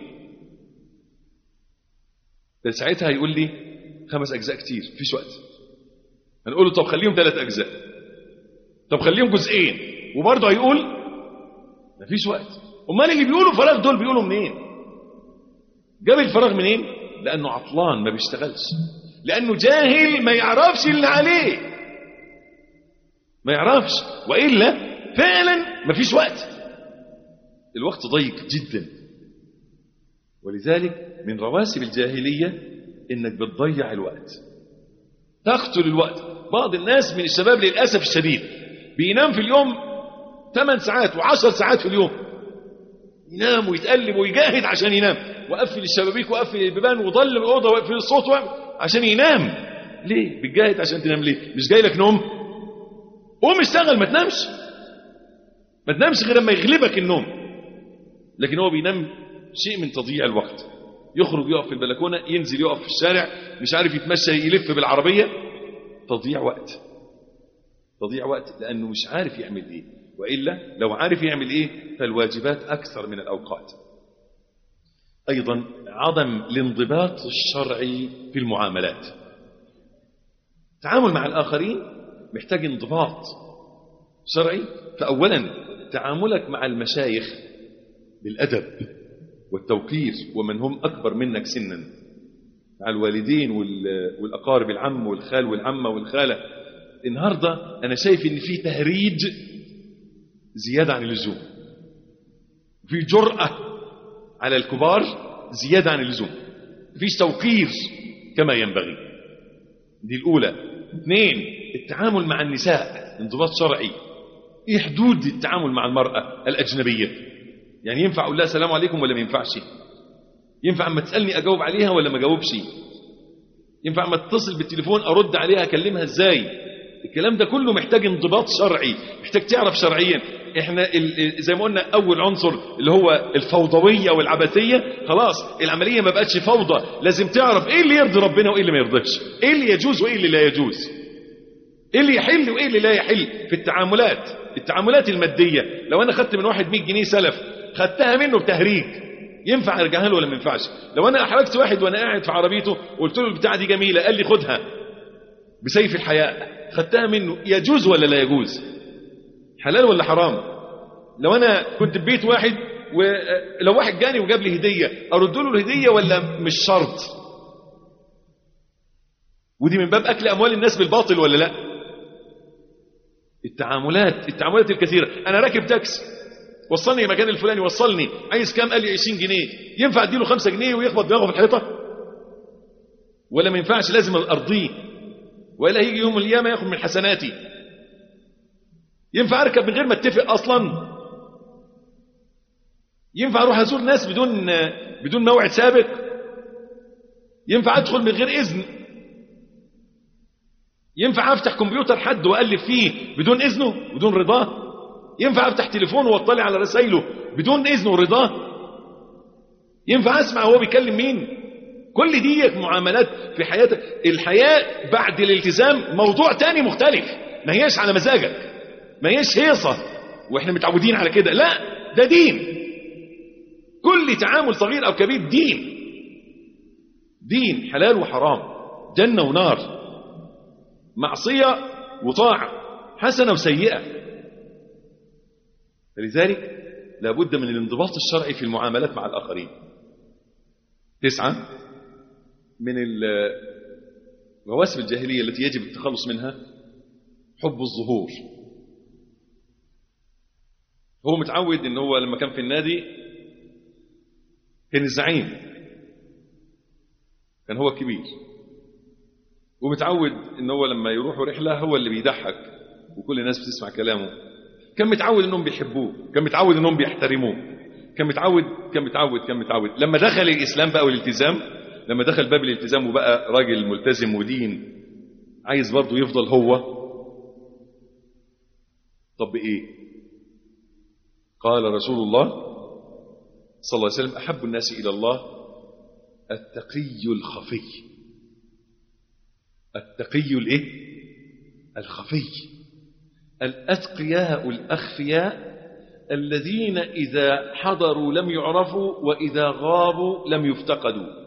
Speaker 2: ساعتها يقول لي خمس أجزاء كتير فيش وقت هنقول له طب خليهم ثلاث أجزاء طب خليهم جزئين وبرضه هيقول مفيش وقت امال اللي بيقولوا فراغ دول بيقولوا منين جاب الفراغ منين لانه عطلان ما بيشتغلش لانه جاهل ما يعرفش اللي عليه ما يعرفش والا فعلا ما فيش وقت الوقت ضيق جدا ولذلك من رواسب الجاهليه انك بتضيع الوقت تقتل الوقت بعض الناس من الشباب للاسف الشديد بينام في اليوم 8 ساعات و10 ساعات في اليوم ينام ويتقلب ويجاهد عشان ينام وقفل الشبابيك وقفل البيبان وضل الاوضه وقفل الصوت عشان ينام ليه بتجاهد عشان تنام ليه مش جاي لك نوم قوم اشتغل ما تنامش ما تنامش غير لما يغلبك النوم لكن هو بينام شيء من تضييع الوقت يخرج يقف في البلكونه ينزل يقف في الشارع مش عارف يتمشى يلف بالعربيه تضييع وقت تضييع وقت لانه مش عارف يعمل ايه وإلا لو عارف يعمل إيه فالواجبات أكثر من الأوقات أيضا عدم الانضباط الشرعي في المعاملات التعامل مع الآخرين محتاج انضباط شرعي فأولا تعاملك مع المشايخ بالأدب والتوقير ومن هم أكبر منك سنا مع الوالدين والأقارب العم والخال والعمة والخالة النهاردة أنا شايف إن في تهريج زيادة عن اللزوم في جرأة على الكبار زيادة عن اللزوم فيش توقير كما ينبغي دي الأولى اثنين التعامل مع النساء انضباط شرعي ايه حدود التعامل مع المرأة الأجنبية يعني ينفع أقول لها السلام عليكم ولا ما ينفعش ينفع اما تسألني أجاوب عليها ولا ما أجاوبش ينفع اما تتصل بالتليفون أرد عليها أكلمها إزاي الكلام ده كله محتاج انضباط شرعي محتاج تعرف شرعيا احنا زي ما قلنا اول عنصر اللي هو الفوضويه والعبثيه خلاص العمليه ما بقتش فوضى لازم تعرف ايه اللي يرضي ربنا وايه اللي ما يرضيش ايه اللي يجوز وايه اللي لا يجوز ايه اللي يحل وايه اللي لا يحل في التعاملات التعاملات الماديه لو انا خدت من واحد 100 جنيه سلف خدتها منه بتهريج ينفع ارجعها له ولا ما ينفعش لو انا احرجت واحد وانا قاعد في عربيته وقلت له البتاعه دي جميله قال لي خدها بسيف الحياء خدتها منه يجوز ولا لا يجوز حلال ولا حرام لو انا كنت في بيت واحد ولو واحد جاني وجاب لي هديه ارد له الهديه ولا مش شرط ودي من باب اكل اموال الناس بالباطل ولا لا التعاملات التعاملات الكثيره انا راكب تاكسي وصلني المكان الفلاني وصلني عايز كام قال لي 20 جنيه ينفع اديله 5 جنيه ويخبط دماغه في الحيطه ولا ما ينفعش لازم ارضيه ولا هيجي يوم القيامه ياخد من حسناتي ينفع اركب من غير ما اتفق اصلا ينفع اروح ازور ناس بدون بدون موعد سابق ينفع ادخل من غير اذن ينفع افتح كمبيوتر حد والف فيه بدون اذنه بدون رضاه ينفع افتح تليفونه واطلع على رسائله بدون اذنه ورضاه ينفع اسمع هو بيكلم مين كل دي معاملات في حياتك الحياة بعد الالتزام موضوع تاني مختلف ما هيش على مزاجك ما هيش هيصة واحنا متعودين على كده لا ده دين كل تعامل صغير او كبير دين دين حلال وحرام جنة ونار معصية وطاعة حسنة وسيئة فلذلك لابد من الانضباط الشرعي في المعاملات مع الآخرين تسعة من مواسم الجاهلية التي يجب التخلص منها حب الظهور هو متعود ان هو لما كان في النادي كان الزعيم كان هو الكبير ومتعود ان هو لما يروحوا رحلة هو اللي بيضحك وكل الناس بتسمع كلامه كان متعود انهم بيحبوه كان متعود انهم بيحترموه كان متعود كان متعود كان متعود لما دخل الاسلام بقى والالتزام لما دخل باب الالتزام وبقى راجل ملتزم ودين عايز برضه يفضل هو طب ايه قال رسول الله صلى الله عليه وسلم احب الناس الى الله التقي الخفي التقي الايه الخفي الاتقياء الاخفياء الذين اذا حضروا لم يعرفوا واذا غابوا لم يفتقدوا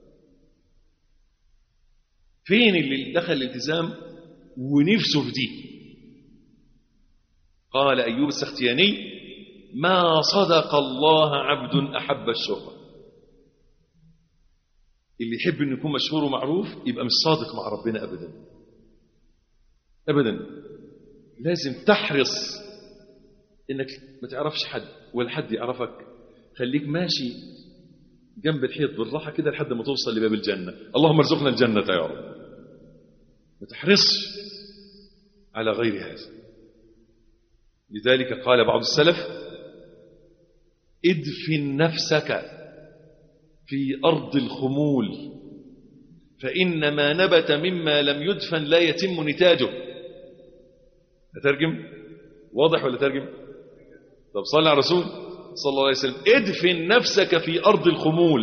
Speaker 2: فين اللي دخل الالتزام ونفسه في دي قال ايوب السختياني ما صدق الله عبد احب الشهره اللي يحب انه يكون مشهور ومعروف يبقى مش صادق مع ربنا ابدا ابدا لازم تحرص انك ما تعرفش حد ولا حد يعرفك خليك ماشي جنب الحيط بالراحه كده لحد ما توصل لباب الجنه اللهم ارزقنا الجنه يا رب ما تحرصش على غير هذا لذلك قال بعض السلف ادفن نفسك في أرض الخمول فإن ما نبت مما لم يدفن لا يتم نتاجه أترجم واضح ولا ترجم طب صلى على رسول صلى الله عليه وسلم ادفن نفسك في أرض الخمول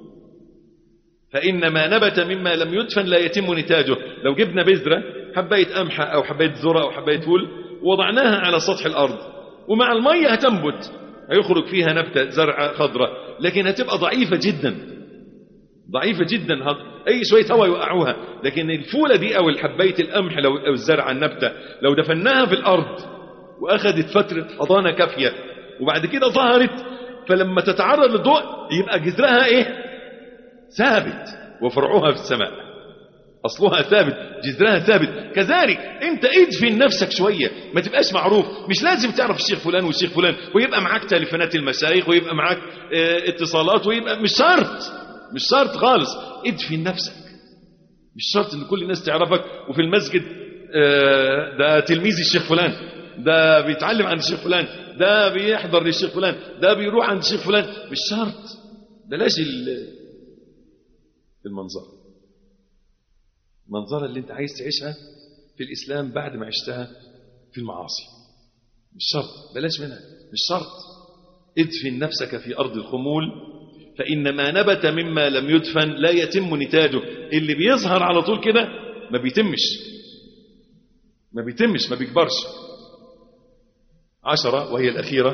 Speaker 2: فإن ما نبت مما لم يدفن لا يتم نتاجه لو جبنا بذرة حباية قمحة أو حباية ذرة أو حباية فول وضعناها على سطح الأرض ومع المية هتنبت هيخرج فيها نبتة زرعة خضراء لكن هتبقى ضعيفة جدا ضعيفة جدا أي شوية هواء يوقعوها لكن الفولة دي أو الحباية القمح لو أو الزرعة النبتة لو دفناها في الأرض وأخذت فترة حضانة كافية وبعد كده ظهرت فلما تتعرض للضوء يبقى جذرها إيه ثابت وفرعها في السماء أصلها ثابت جذرها ثابت كذلك أنت ادفن نفسك شوية ما تبقاش معروف مش لازم تعرف الشيخ فلان والشيخ فلان ويبقى معاك تليفونات المشايخ ويبقى معاك اه اتصالات ويبقى مش شرط مش شرط خالص ادفن نفسك مش شرط ان كل الناس تعرفك وفي المسجد اه ده تلميذ الشيخ فلان ده بيتعلم عند الشيخ فلان ده بيحضر للشيخ فلان ده بيروح عند الشيخ فلان مش شرط بلاش المنظر المنظرة اللي انت عايز تعيشها في الإسلام بعد ما عشتها في المعاصي مش شرط بلاش منها مش شرط ادفن نفسك في أرض الخمول فإن ما نبت مما لم يدفن لا يتم نتاجه اللي بيظهر على طول كده ما بيتمش ما بيتمش ما بيكبرش عشرة وهي الأخيرة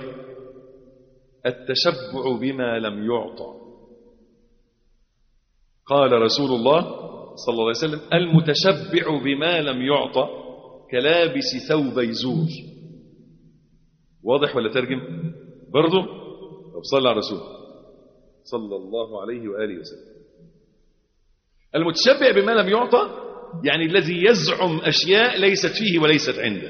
Speaker 2: التشبع بما لم يعطى قال رسول الله صلى الله عليه وسلم المتشبع بما لم يعطى كلابس ثوبي زور واضح ولا ترجم برضه طب صلى على رسول صلى الله عليه وآله وسلم المتشبع بما لم يعطى يعني الذي يزعم أشياء ليست فيه وليست عنده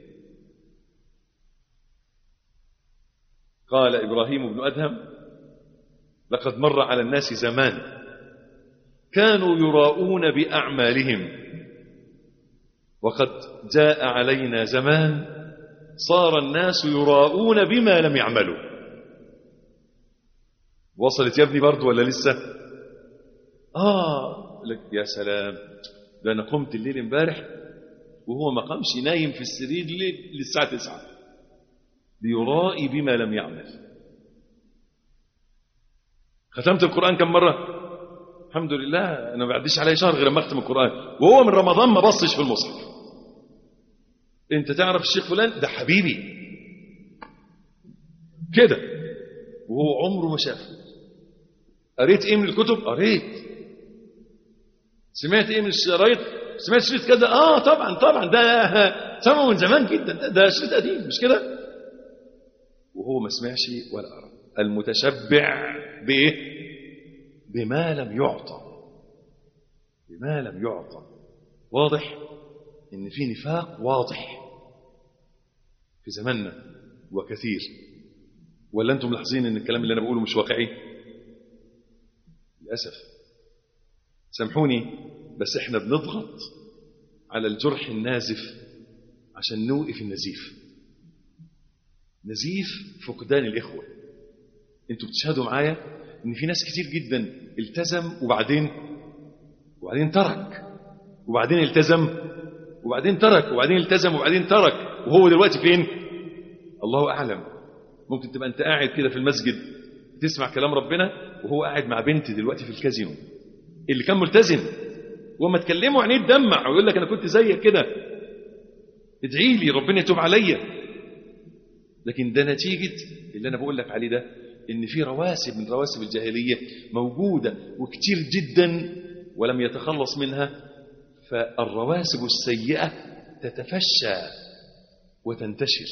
Speaker 2: قال إبراهيم بن أدهم لقد مر على الناس زمان كانوا يراؤون بأعمالهم وقد جاء علينا زمان صار الناس يراؤون بما لم يعملوا وصلت يا ابني برضو ولا لسه آه لك يا سلام ده أنا قمت الليل امبارح وهو ما قامش نايم في السرير للساعة تسعة ليرائي بما لم يعمل ختمت القرآن كم مرة الحمد لله أنا ما بعديش علي شهر غير ما أختم القرآن وهو من رمضان ما بصش في المصحف أنت تعرف الشيخ فلان ده حبيبي كده وهو عمره ما شافه قريت ايه من الكتب قريت سمعت ايه من الشرايط سمعت شريط كذا اه طبعا طبعا ده سمعه من زمان جدا ده, ده شريط قديم مش كده وهو ما سمعش ولا قرا المتشبع بايه بما لم يعطى بما لم يعطى واضح ان في نفاق واضح في زماننا وكثير ولا انتم ملاحظين ان الكلام اللي انا بقوله مش واقعي للاسف سامحوني بس احنا بنضغط على الجرح النازف عشان نوقف النزيف نزيف فقدان الإخوة انتوا بتشهدوا معايا ان في ناس كتير جدا التزم وبعدين وبعدين ترك وبعدين التزم وبعدين ترك وبعدين التزم وبعدين ترك وهو دلوقتي فين الله أعلم ممكن تبقى انت قاعد كده في المسجد تسمع كلام ربنا وهو قاعد مع بنت دلوقتي في الكازينو اللي كان ملتزم وما تكلموا عينيه تدمع ويقول لك انا كنت زيك كده ادعي لي ربنا يتوب عليا لكن ده نتيجة اللي أنا بقول لك عليه ده إن في رواسب من رواسب الجاهلية موجودة وكتير جدا ولم يتخلص منها فالرواسب السيئة تتفشى وتنتشر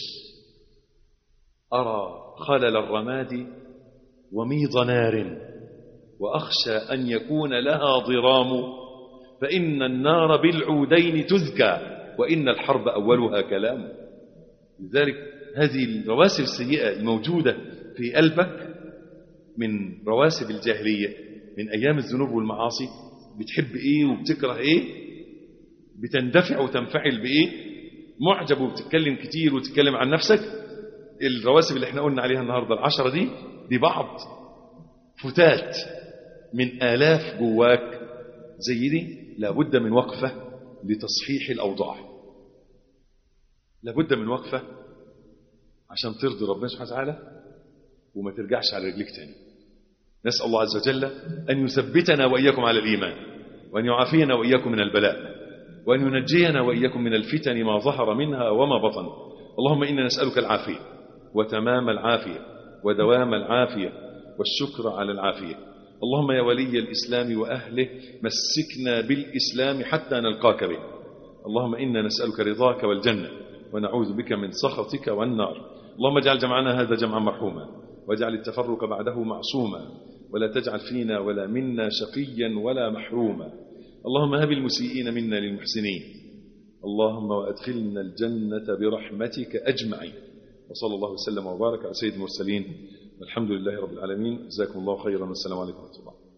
Speaker 2: أرى خلل الرماد وميض نار وأخشى أن يكون لها ضرام فإن النار بالعودين تذكى وإن الحرب أولها كلام لذلك هذه الرواسب السيئة الموجودة في قلبك من رواسب الجاهلية من أيام الذنوب والمعاصي بتحب إيه وبتكره إيه بتندفع وتنفعل بإيه معجب وبتتكلم كتير وتتكلم عن نفسك الرواسب اللي احنا قلنا عليها النهاردة العشرة دي دي بعض فتات من آلاف جواك زي دي لابد من وقفة لتصحيح الأوضاع لابد من وقفة عشان ترضي ربنا سبحانه وتعالى وما ترجعش على رجليك تاني نسأل الله عز وجل أن يثبتنا وإياكم على الإيمان وأن يعافينا وإياكم من البلاء وأن ينجينا وإياكم من الفتن ما ظهر منها وما بطن اللهم إنا نسألك العافية وتمام العافية ودوام العافية والشكر على العافية اللهم يا ولي الإسلام وأهله مسكنا بالإسلام حتى نلقاك به اللهم إنا نسألك رضاك والجنة ونعوذ بك من سخطك والنار اللهم اجعل جمعنا هذا جمعا مرحوما واجعل التفرق بعده معصوما ولا تجعل فينا ولا منا شقيا ولا محروما اللهم هب المسيئين منا للمحسنين اللهم وأدخلنا الجنة برحمتك أجمعين وصلى الله وسلم وبارك على سيد المرسلين والحمد لله رب العالمين جزاكم الله خيرا والسلام عليكم ورحمة الله